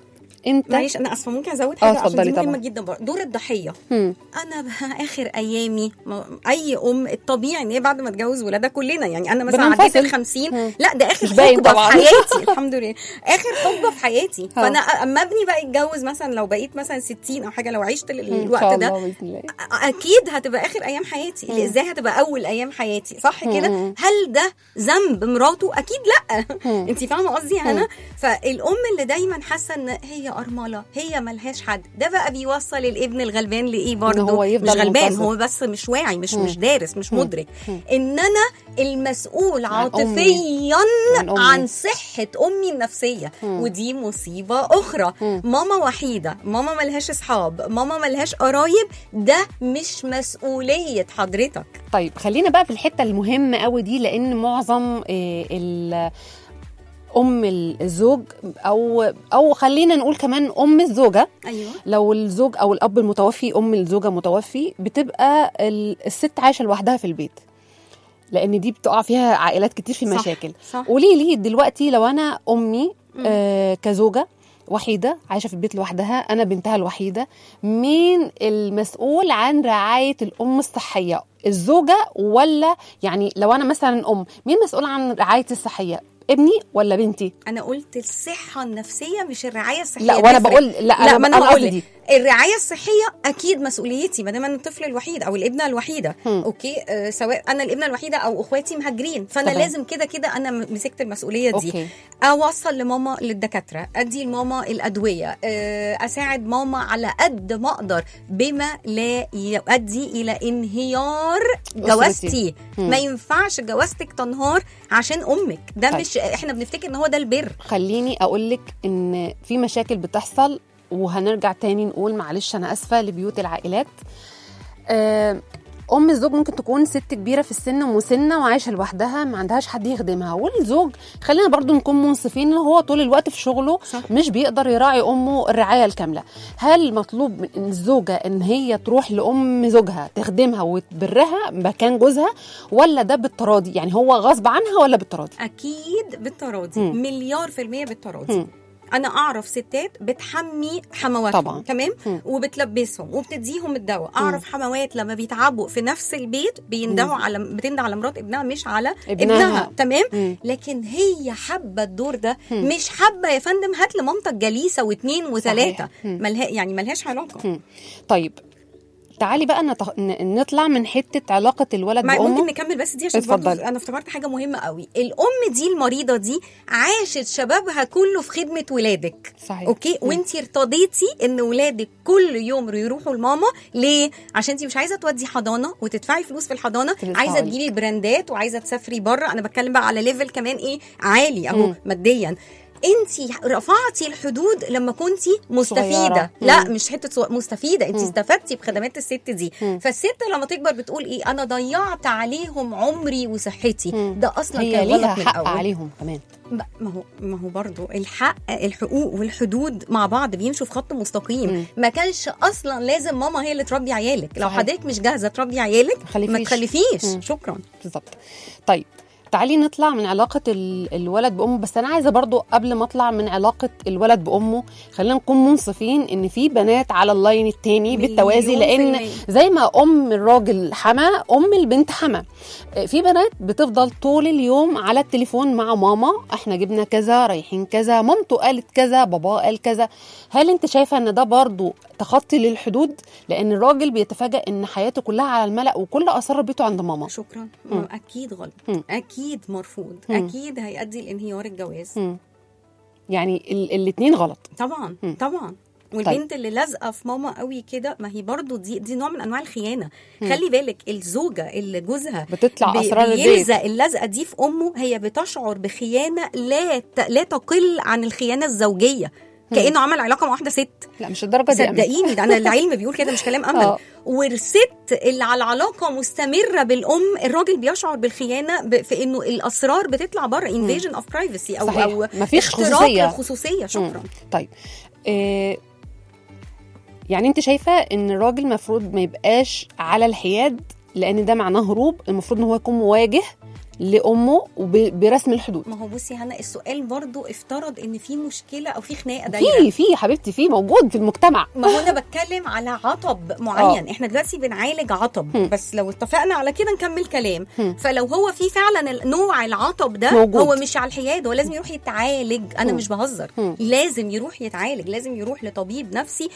امتى معلش انا اسفه ممكن ازود اه، حاجه عشان اتفضلي دي مهمه طبعا. جدا برضه دور الضحيه مم. انا ب- اخر ايامي ما- اي ام الطبيعي ان هي بعد ما تجوز ولادها كلنا يعني انا مثلا بننفصل. عديت ال 50 مم. لا ده اخر مش باين حقبه في طبعا. حياتي الحمد لله اخر حقبه في حياتي اه. فانا اما ابني بقى يتجوز مثلا لو بقيت مثلا 60 او حاجه لو عشت ال- ان الوقت شاء ده الله باذن الله اكيد هتبقى اخر ايام حياتي اللي ازاي هتبقى اول ايام حياتي صح كده مم. هل ده ذنب مراته اكيد لا مم. انت فاهمه قصدي يا هنا فالام اللي دايما حاسه ان هي ارمله هي ملهاش حد ده بقى بيوصل الابن الغلبان لايه برضه هو يفضل مش غلبان منتظر. هو بس مش واعي مش مم. مش دارس مش مم. مدرك مم. ان انا المسؤول عن أمي. عاطفيا عن أمي. عن صحه امي النفسيه مم. ودي مصيبه اخرى مم. ماما وحيده ماما ملهاش اصحاب ماما ملهاش قرايب ده مش مسؤوليه حضرتك طيب خلينا بقى في الحته المهمه قوي دي لان معظم آه، ال ام الزوج او او خلينا نقول كمان ام الزوجه ايوه لو الزوج او الاب المتوفي ام الزوجه متوفي بتبقى ال- الست عايشه لوحدها في البيت لان دي بتقع فيها عائلات كتير في صح، مشاكل صح. قولي لي دلوقتي لو انا امي آه كزوجه وحيده عايشه في البيت لوحدها انا بنتها الوحيده مين المسؤول عن رعايه الام الصحيه الزوجه ولا يعني لو انا مثلا ام مين مسؤول عن رعايتي الصحيه ابني ولا بنتي انا قلت الصحه النفسيه مش الرعايه الصحيه لا وانا تفرق. بقول لا لا انا ما انا أنا هقول قصدي لك الرعايه الصحيه اكيد مسؤوليتي ما دام انا الطفل الوحيد او الابنه الوحيده هم. اوكي آه سواء انا الابنه الوحيده او اخواتي مهاجرين فانا تمام. لازم كده كده انا م- مسكت المسؤوليه دي أوكي. اوصل لماما للدكاتره ادي لماما الادويه آه، اساعد ماما على قد ما اقدر بما لا يؤدي الى انهيار جوازتي مم. ما ينفعش جوازتك تنهار عشان امك ده طيب. مش احنا بنفتكر ان هو ده البر خليني اقول لك ان في مشاكل بتحصل وهنرجع تاني نقول معلش انا اسفه لبيوت العائلات آه، ام الزوج ممكن تكون ست كبيره في السن ومسنه وعايشه لوحدها ما عندهاش حد يخدمها والزوج خلينا برضو نكون منصفين ان هو طول الوقت في شغله صح. مش بيقدر يراعي امه الرعايه الكامله هل مطلوب من الزوجه ان هي تروح لام زوجها تخدمها وتبرها مكان جوزها ولا ده بالتراضي يعني هو غصب عنها ولا بالتراضي اكيد بالتراضي مم. مليار في المية بالتراضي مم. انا اعرف ستات بتحمي حمواتهم طبعاً. تمام مم. وبتلبسهم وبتديهم الدواء اعرف حموات لما بيتعبوا في نفس البيت بيندهوا على بتنده على مرات ابنها مش على ابنها. ابنها, ابنها. تمام مم. لكن هي حابه الدور ده مش حابه يا فندم هات لمامتك جليسه واثنين وثلاثه مم. ملها يعني ملهاش علاقه مم. طيب تعالي بقى نط... ن- نطلع من حته علاقه الولد مع- ممكن بامه نكمل بس دي عشان اتفضلي. برضه انا افتكرت حاجه مهمه قوي الام دي المريضه دي عاشت شبابها كله في خدمه ولادك صحيح. اوكي مم. وانتي ارتضيتي ان ولادك كل يوم يروحوا لماما ليه عشان انتي مش عايزه تودي حضانه وتدفعي فلوس في الحضانه لسه عايزه هقولك. تجيبي البراندات وعايزه تسافري بره انا بتكلم بقى على ليفل كمان ايه عالي اهو مم. ماديا انت رفعتي الحدود لما كنتي مستفيده صغيرة. لا مم. مش حته صغ- مستفيده انت مم. استفدتي بخدمات الست دي مم. فالست لما تكبر بتقول ايه انا ضيعت عليهم عمري وصحتي مم. ده اصلا هي كان ليها غلط من حق الاول عليهم كمان لا، ما هو ما هو برضه الحق الحقوق والحدود مع بعض بيمشوا في خط مستقيم مم. ما كانش اصلا لازم ماما هي اللي تربي عيالك لو صحيح. حضرتك مش جاهزه تربي عيالك تخلفيش. ما تخلفيش مم. شكرا بالظبط طيب تعالي نطلع من علاقة ال- الولد بأمه بس أنا عايزة برضو قبل ما أطلع من علاقة الولد بأمه خلينا نكون منصفين إن في بنات على اللاين التاني مليون بالتوازي في لأن المية. زي ما أم الراجل حما أم البنت حما في بنات بتفضل طول اليوم على التليفون مع ماما احنا جبنا كذا رايحين كذا مامته قالت كذا بابا قال كذا هل انت شايفه ان ده برضو تخطي للحدود لان الراجل بيتفاجئ ان حياته كلها على الملأ وكل اسرار بيته عند ماما شكرا مم. اكيد غلط مم. اكيد مرفوض مم. اكيد هيؤدي لانهيار الجواز مم. يعني ال- الاتنين غلط طبعا مم. طبعا والبنت اللي لازقه في ماما قوي كده ما هي برضو دي دي نوع من انواع الخيانه خلي بالك الزوجه اللي جوزها بتطلع بي- اسرار البيت بيلزق اللزقه دي في امه هي بتشعر بخيانه لا ت- لا تقل عن الخيانه الزوجيه كانه عمل علاقه مع واحده ست لا مش الدرجه دي أمل. صدقيني ده انا العلم بيقول كده مش كلام امل آه. والست اللي على علاقه مستمره بالام الراجل بيشعر بالخيانه ب- في انه الاسرار بتطلع بره انفيجن اوف برايفسي او صحيح. او مفيش اختراق خصوصية. الخصوصيه شكرا مم. طيب إيه يعني انت شايفه ان الراجل المفروض ما يبقاش على الحياد لان ده معناه هروب المفروض ان هو يكون مواجه لامه وب- برسم الحدود ما هو بصي هنا السؤال برضو افترض ان في مشكله او في خناقه دايره في في يا حبيبتي في موجود في المجتمع ما هو انا بتكلم على عطب معين احنا دلوقتي بنعالج عطب هم. بس لو اتفقنا على كده نكمل كلام هم. فلو هو في فعلا ال- نوع العطب ده موجود. هو مش على الحياد هو لازم يروح يتعالج انا هم. مش بهزر هم. لازم يروح يتعالج لازم يروح لطبيب نفسي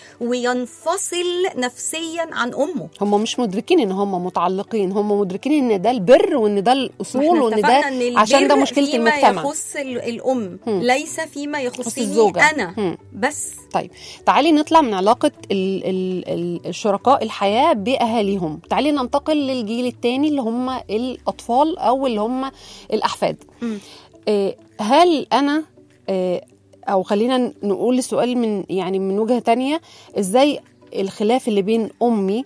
وينفصل نفسيا عن امه هم مش مدركين ان هم متعلقين هم مدركين ان ده البر وان ده الاصول واحنا وان اتفقنا ده ان عشان ده البر مشكله فيما المجتمع يخص ال- الام هم. ليس فيما يخصني الزوجة. انا هم. بس طيب تعالي نطلع من علاقة ال ال ال الشركاء الحياة بأهاليهم تعالي ننتقل للجيل الثاني اللي هم الأطفال أو اللي هم الأحفاد مم. آه، هل أنا آه، أو خلينا نقول السؤال من يعني من وجهة تانية إزاي الخلاف اللي بين أمي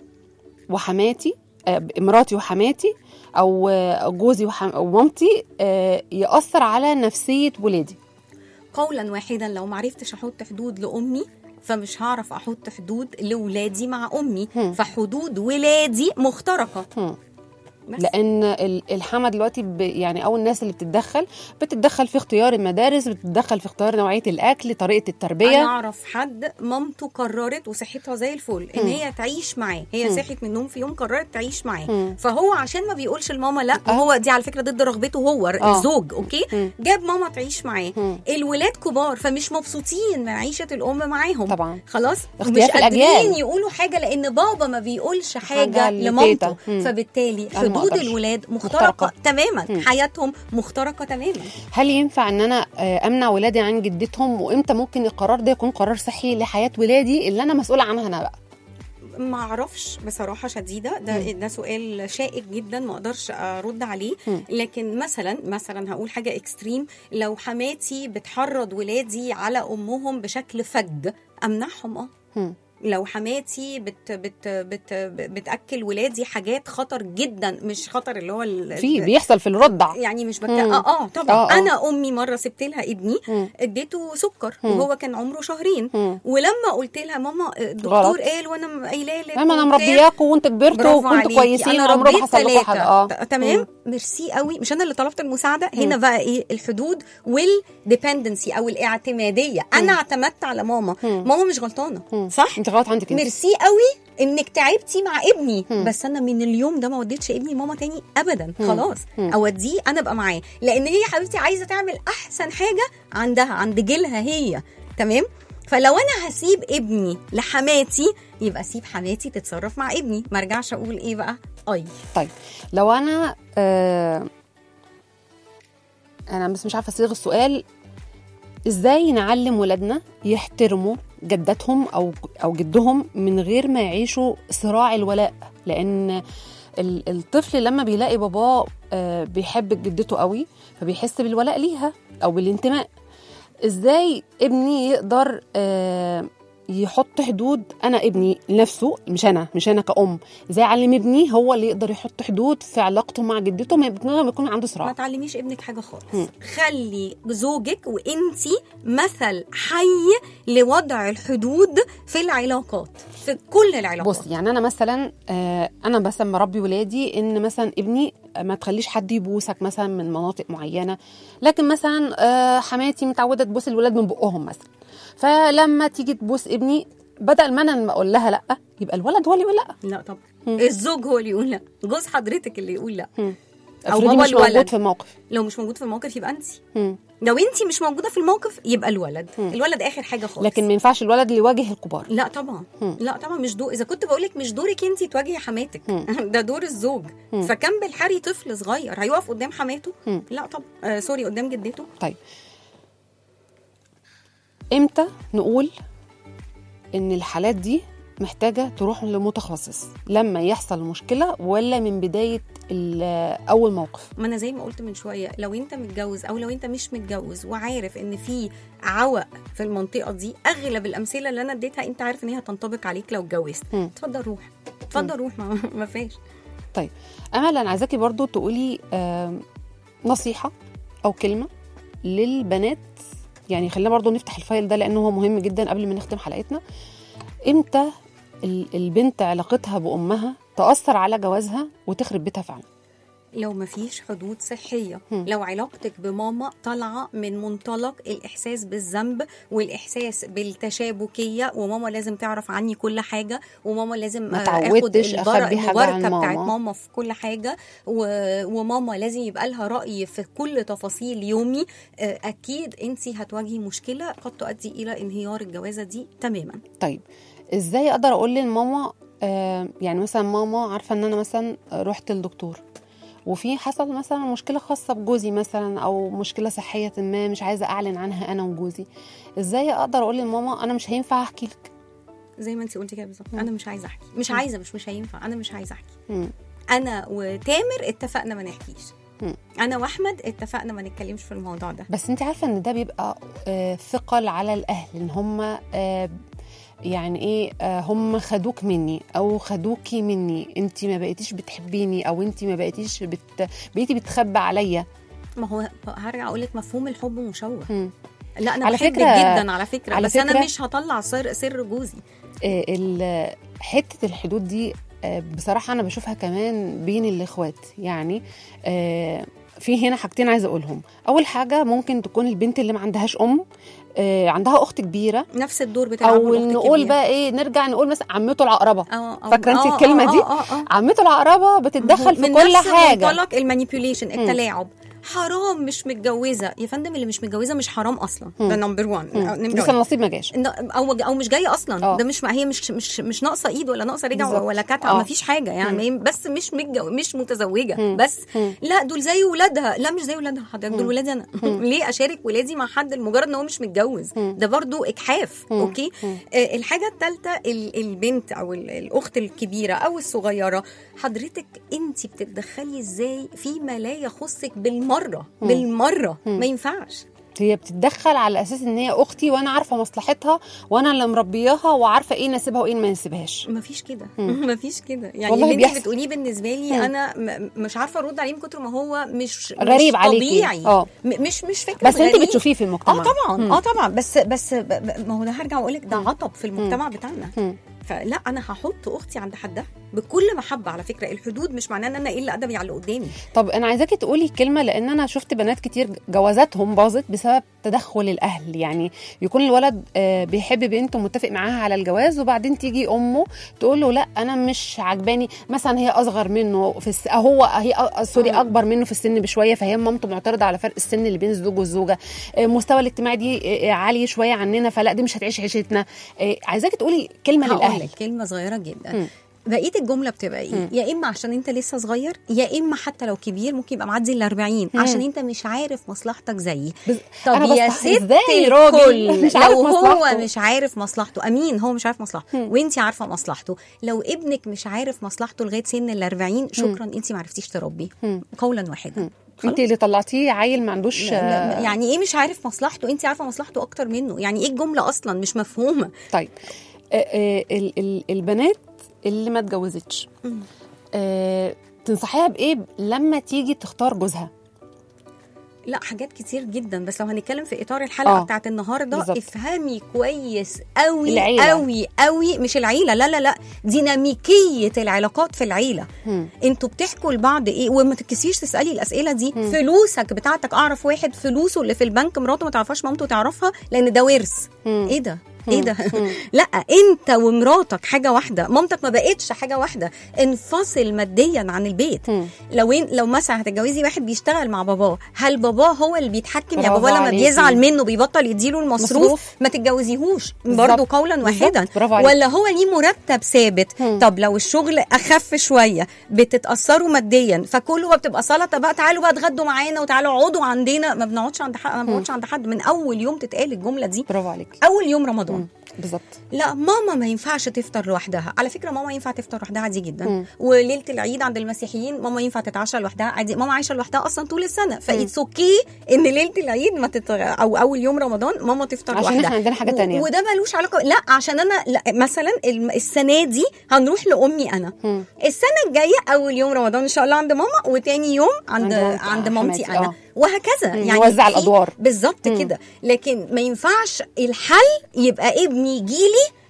وحماتي آه، مراتي وحماتي أو آه، جوزي وحم- ومامتي آه، يأثر على نفسية ولادي قولا واحدا لو معرفتش احط حدود لامي فمش هعرف احط حدود لاولادي مع امي هم. فحدود ولادي مخترقه هم. بس. لان ال- الحما دلوقتي ب يعني او الناس اللي بتتدخل بتتدخل في اختيار المدارس بتتدخل في اختيار نوعيه الاكل طريقه انا التربيه اعرف حد مامته قررت وصحتها زي الفل ان مم. هي تعيش معاه هي مم. صحت من النوم في يوم قررت تعيش معاه مم. فهو عشان ما بيقولش لماما لا آه. هو دي على فكره ضد رغبته هو آه. الزوج اوكي مم. جاب ماما تعيش معاه مم. الولاد كبار فمش مبسوطين من عيشه الام معاهم طبعا خلاص اختلاف مش قادرين الأجيال. يقولوا حاجه لان بابا ما بيقولش حاجه, حاجة لمامته لتيتا. مم. فبالتالي أنا ما حدود أقدرش. الولاد مخترقه, مخترقة. تماما مم. حياتهم مخترقه تماما هل ينفع ان انا آه، امنع ولادي عن جدتهم وامتى ممكن القرار ده يكون قرار صحي لحياه ولادي اللي انا مسؤوله عنها انا بقى ما اعرفش بصراحه شديده ده مم. ده سؤال شائك جدا ما اقدرش ارد عليه مم. لكن مثلا مثلا هقول حاجه اكستريم لو حماتي بتحرض ولادي على امهم بشكل فج امنعهم اه هم. لو حماتي بت بت بت بتاكل ولادي حاجات خطر جدا مش خطر اللي هو ال- في بيحصل في الرضع يعني مش بك... مم. اه اه طبعا آه، آه. انا امي مره سبت لها ابني مم. اديته سكر مم. وهو كان عمره شهرين مم. ولما قلت لها ماما الدكتور غلط. قال وانا م- قايله لك اما انا وبتاع. مربياكوا وانتوا كبرتوا برافو وكنتوا عليكي. كويسين انا عمره ما ربيت حصل لكم ثلاثة. حاجه اه ت- تمام مم. ميرسي قوي مش انا اللي طلبت المساعده مم. هنا بقى ايه الحدود والديبندنسي او الاعتماديه انا اعتمدت على ماما مم. ماما مش غلطانه مم. صح انت غلط عندك انت ميرسي قوي انك تعبتي مع ابني مم. بس انا من اليوم ده ما وديتش ابني ماما تاني ابدا مم. خلاص مم. اوديه انا ابقى معاه لان هي حبيبتي عايزه تعمل احسن حاجه عندها عند جيلها هي تمام فلو انا هسيب ابني لحماتي يبقى سيب حماتي تتصرف مع ابني ما ارجعش اقول ايه بقى اي طيب لو انا آه انا بس مش عارفه اصيغ السؤال ازاي نعلم ولادنا يحترموا جداتهم او او جدهم من غير ما يعيشوا صراع الولاء لان ال- الطفل لما بيلاقي باباه آه، بيحب جدته قوي فبيحس بالولاء ليها او بالانتماء ازاي ابني يقدر آه، يحط حدود انا ابني نفسه مش انا مش انا كأم ازاي اعلم ابني هو اللي يقدر يحط حدود في علاقته مع جدته ما يكون ما يكون عنده ما صراع تعلميش ابنك حاجه خالص مم. خلي زوجك وانتي مثل حي لوضع الحدود في العلاقات في كل العلاقات بص يعني انا مثلا آه، انا مثلا مربي ولادي ان مثلا ابني ما تخليش حد يبوسك مثلا من مناطق معينه لكن مثلا آه، حماتي متعوده تبوس الولاد من بقهم مثلا فلما تيجي تبوس ابني بدل ما انا ما اقول لها لا يبقى الولد هو اللي يقول لا لا طبعا مم. الزوج هو اللي يقول لا جوز حضرتك اللي يقول لا مم. أو افرضي بابا مش موجود الولد. في الموقف لو مش موجود في الموقف يبقى انت مم. لو انت مش موجوده في الموقف يبقى الولد مم. الولد اخر حاجه خالص لكن ما ينفعش الولد اللي يواجه الكبار لا طبعا مم. لا طبعا مش دور اذا كنت بقول لك مش دورك انت تواجهي حماتك مم. ده دور الزوج مم. فكم بالحري طفل صغير هيقف قدام حماته مم. لا طبعا آه سوري قدام جدته طيب امتى نقول ان الحالات دي محتاجه تروح لمتخصص لما يحصل مشكله ولا من بدايه ال- اول موقف ما انا زي ما قلت من شويه لو انت متجوز او لو انت مش متجوز وعارف ان في عوق في المنطقه دي اغلب الامثله اللي انا اديتها انت عارف ان هي هتنطبق عليك لو اتجوزت مم. اتفضل روح اتفضل روح ما, ما فيش طيب امل انا عايزاكي برضو تقولي آم، نصيحه او كلمه للبنات يعني خلينا برضو نفتح الفايل ده لانه هو مهم جدا قبل ما نختم حلقتنا امتى ال- البنت علاقتها بامها تاثر على جوازها وتخرب بيتها فعلا لو مفيش حدود صحية هم. لو علاقتك بماما طالعة من منطلق الإحساس بالذنب والإحساس بالتشابكية وماما لازم تعرف عني كل حاجة وماما لازم ما آه، آخد تعودتش البر- أخبي حاجة عن المباركة بتاعت ماما. ماما في كل حاجة و... وماما لازم يبقى لها رأي في كل تفاصيل يومي آه، أكيد أنت هتواجهي مشكلة قد تؤدي إلى انهيار الجوازة دي تماما طيب ازاي اقدر اقول لماما آه يعني مثلا ماما عارفه ان انا مثلا رحت للدكتور وفي حصل مثلا مشكله خاصه بجوزي مثلا او مشكله صحيه ما مش عايزه اعلن عنها انا وجوزي ازاي اقدر اقول لماما انا مش هينفع احكي لك زي ما انت قلتي كده بالظبط انا مش عايزه احكي مش عايزه مش مش هينفع انا مش عايزه احكي مم. انا وتامر اتفقنا ما نحكيش مم. انا واحمد اتفقنا ما نتكلمش في الموضوع ده بس انت عارفه ان ده بيبقى آه ثقل على الاهل ان هم آه يعني ايه آه هم خدوك مني او خدوكي مني انت ما بقيتيش بتحبيني او انت ما بقيتيش بت... بقيتي بتخبي عليا ما هو هرجع اقول لك مفهوم الحب مشوه مم. لا انا على بحبك فكرة- جدا على فكره على بس انا فكرة- مش هطلع سر سر جوزي آه، ال- حته الحدود دي آه، بصراحه انا بشوفها كمان بين الاخوات يعني آه، في هنا حاجتين عايزه اقولهم اول حاجه ممكن تكون البنت اللي ما عندهاش ام آه، عندها اخت كبيره نفس الدور بتاع او نقول بقى ايه نرجع نقول مثلا عمته العقربه فاكرة انت الكلمة دي؟ اه اه عمته العقربه بتتدخل في من كل نفس حاجه منطلق المانيبيوليشن التلاعب حرام مش متجوزه يا فندم اللي مش متجوزه مش حرام اصلا ده نمبر 1 لسه النصيب ما جاش إن- او او مش جايه اصلا آه. ده مش هي مش مش مش ناقصه ايد ولا ناقصه رجع بالظبط. ولا كتعه آه. ما فيش حاجه يعني مم. بس مش متجو مش متزوجه مم. بس مم. لا دول زي ولادها لا مش زي ولادها حضرتك دول ولادي انا ليه اشارك ولادي مع حد لمجرد ان هو مش متجوز مم. ده برضو اجحاف مم. اوكي مم. آه الحاجه الثالثه البنت او ال- الاخت الكبيره او الصغيره حضرتك انت بتتدخلي ازاي فيما لا يخصك بالمره مم. بالمره مم. ما ينفعش هي بتتدخل على اساس ان هي اختي وانا عارفه مصلحتها وانا اللي مربياها وعارفه ايه يناسبها وايه ما يناسبهاش ما فيش كده مم. ما فيش كده يعني والله اللي انت بيحصل. بتقوليه بالنسبه لي مم. انا م- مش عارفه ارد عليه من كتر ما هو مش غريب مش عليكي. طبيعي اه. م- مش مش فكره بس انت غريب. بتشوفيه في المجتمع اه طبعا مم. اه طبعا بس بس ب- ب- ما هو ده هرجع واقول لك ده عطب في المجتمع بتاعنا مم. فلا انا هحط اختي عند حدها بكل محبه على فكره الحدود مش معناه ان انا اقل ادبي على اللي قدامي طب انا عايزاكي تقولي كلمه لان انا شفت بنات كتير جوازاتهم باظت بسبب تدخل الاهل يعني يكون الولد آه، بيحب بنته ومتفق معاها على الجواز وبعدين تيجي امه تقول له لا انا مش عجباني مثلا هي اصغر منه في الس... هو هي أ- سوري آه. اكبر منه في السن بشويه فهي مامته معترضه على فرق السن اللي بين الزوج والزوجه آه، المستوى الاجتماعي دي آه، عالي شويه عننا فلا دي مش هتعيش عيشتنا آه، عايزاكي تقولي كلمه هقول للاهل لك كلمه صغيره جدا مم. بقيه الجمله بتبقى ايه مم. يا اما عشان انت لسه صغير يا اما حتى لو كبير ممكن يبقى معدي ال 40 مم. عشان انت مش عارف مصلحتك زيي بز... طب أنا يا بصح- ست إزاي راجل الكل مش عارف لو هو مصلحته؟ مش عارف مصلحته امين هو مش عارف مصلحته مم. وانت عارفه مصلحته لو ابنك مش عارف مصلحته لغايه سن ال 40 شكرا انت ما عرفتيش تربيه مم. قولا واحدا مم. خلاص؟ انت اللي طلعتيه عيل ما عندوش لا- لا- آه، يعني ايه مش عارف مصلحته انت عارفه مصلحته اكتر منه يعني ايه الجمله اصلا مش مفهومه طيب آه، آه، ال- ال- البنات اللي ما اتجوزتش مم. آه، تنصحيها بايه لما تيجي تختار جوزها لا حاجات كتير جدا بس لو هنتكلم في اطار الحلقه آه. آه. بتاعت النهارده بالظبط. افهمي كويس قوي العيلة. قوي قوي مش العيله لا لا لا ديناميكيه العلاقات في العيله مم. انتوا بتحكوا لبعض ايه وما تكسيش تسالي الاسئله دي مم. فلوسك بتاعتك اعرف واحد فلوسه اللي في البنك مراته ما تعرفهاش مامته تعرفها لان ده ورث مم. ايه ده ايه ده مم. لا انت ومراتك حاجه واحده مامتك ما بقتش حاجه واحده انفصل ماديا عن البيت مم. لو إن لو مثلا هتتجوزي واحد بيشتغل مع باباه هل باباه هو اللي بيتحكم يا برافو بابا لما عليكي. بيزعل منه بيبطل يديله المصروف مصروف. ما تتجوزيهوش بالظبط. برضه قولا بالظبط. واحدا برافو عليكي. ولا هو ليه مرتب ثابت مم. طب لو الشغل اخف شويه بتتاثروا ماديا فكله بقى بتبقى سلطه بقى تعالوا بقى اتغدوا معانا وتعالوا اقعدوا عندنا ما بنقعدش عند حد ما بنقعدش عند حد من اول يوم تتقال الجمله دي برافو عليك اول يوم رمضان مم. بالظبط لا ماما ما ينفعش تفطر لوحدها على فكره ماما ينفع تفطر لوحدها عادي جدا مم. وليله العيد عند المسيحيين ماما ينفع تتعشى لوحدها عادي ماما عايشه لوحدها اصلا طول السنه فايتس اوكي ان ليله العيد ما تت... او اول يوم رمضان ماما تفطر عشان لوحدها احنا عندنا حاجة و- تانية. وده ملوش علاقه لا عشان انا لا مثلا الم- السنه دي هنروح لامي انا مم. السنه الجايه اول يوم رمضان ان شاء الله عند ماما وتاني يوم عند عند مامتي- عند مامتي حماتي، انا آه. وهكذا مم، يعني نوزع في- الأدوار. بالظبط مم. كده لكن ما ينفعش الحل يبقى ابني يجيلي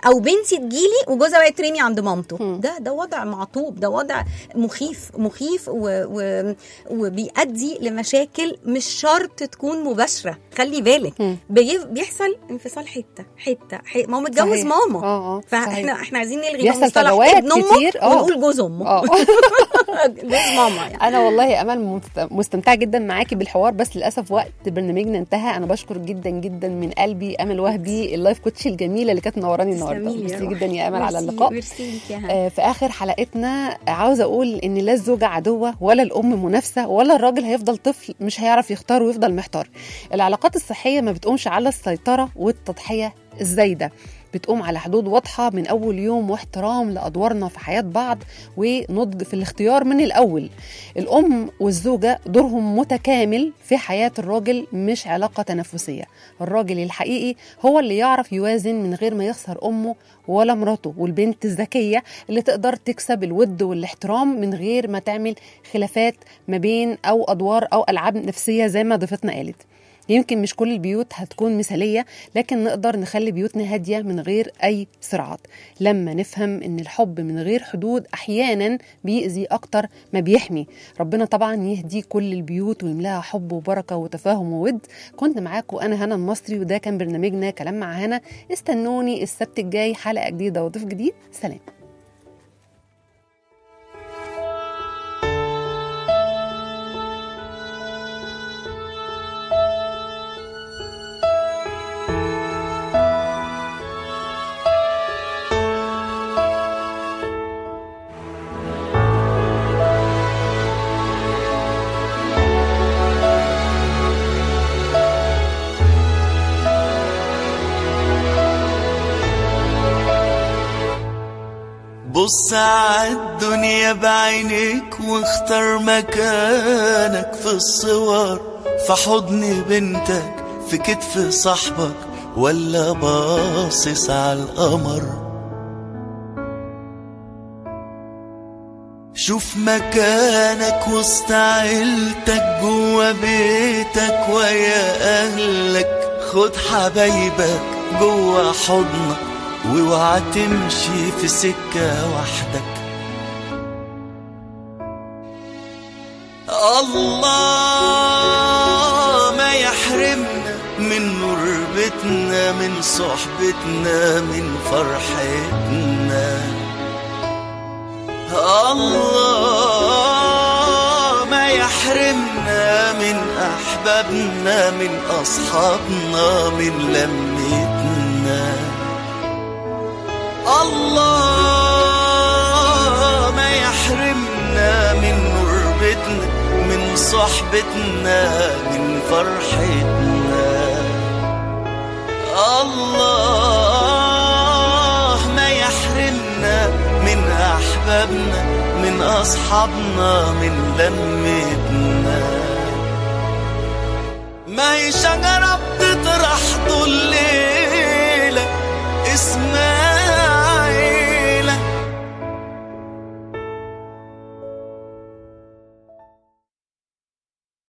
او بنتي تجيلي وجوزها بقى يترمي عند مامته مم. ده ده وضع معطوب ده وضع مخيف مخيف و و وبيؤدي لمشاكل مش شرط تكون مباشره خلي بالك مم. بي- بيحصل انفصال حته حته, حتة. ما هو متجوز صحيح. ماما اه اه فاحنا صحيح. احنا عايزين نلغي بيحصل مصطلح فجوات ابن امه كتير، اه. ونقول جوز امه اه جوز ماما يعني انا والله يا امل مست- مستمتعه جدا معاكي بالحوار بس للاسف وقت برنامجنا انتهى انا بشكر جدا جدا من قلبي امل وهبي اللايف كوتش الجميله اللي كانت منوراني النهارده تسلمي لي يا ميرسي روحي. جدا يا امل على ميرسي- اللقاء ميرسي ليك يا هنا آه، في اخر حلقتنا عاوزه اقول ان لا الزوجه عدوه ولا الام منافسه ولا الراجل هيفضل طفل مش هيعرف يختار ويفضل محتار العلاقات الصحيه ما بتقومش على السيطره والتضحيه الزايده بتقوم على حدود واضحة من أول يوم واحترام لأدوارنا في حياة بعض ونضج في الاختيار من الأول الأم والزوجة دورهم متكامل في حياة الراجل مش علاقة تنافسية الراجل الحقيقي هو اللي يعرف يوازن من غير ما يخسر أمه ولا مراته والبنت الذكية اللي تقدر تكسب الود والاحترام من غير ما تعمل خلافات ما بين أو أدوار أو ألعاب نفسية زي ما ضيفتنا قالت يمكن مش كل البيوت هتكون مثالية لكن نقدر نخلي بيوتنا هادية من غير أي صراعات لما نفهم إن الحب من غير حدود أحيانا بيأذي أكتر ما بيحمي ربنا طبعا يهدي كل البيوت ويملاها حب وبركة وتفاهم وود كنت معاكم أنا هنا المصري وده كان برنامجنا كلام مع هنا استنوني السبت الجاي حلقة جديدة وضيف جديد سلام بص عالدنيا بعينيك واختار مكانك في الصور في حضن بنتك في كتف صاحبك ولا باصص على القمر شوف مكانك وسط عيلتك جوا بيتك ويا اهلك خد حبايبك جوا حضنك واوعى تمشي في سكة وحدك الله ما يحرمنا من نور بيتنا من صحبتنا من فرحتنا الله ما يحرمنا من أحبابنا من أصحابنا من لمتنا الله ما يحرمنا من نربتنا من صحبتنا من فرحتنا الله ما يحرمنا من أحبابنا من أصحابنا من لمتنا ما هي شجرة بتطرح ظل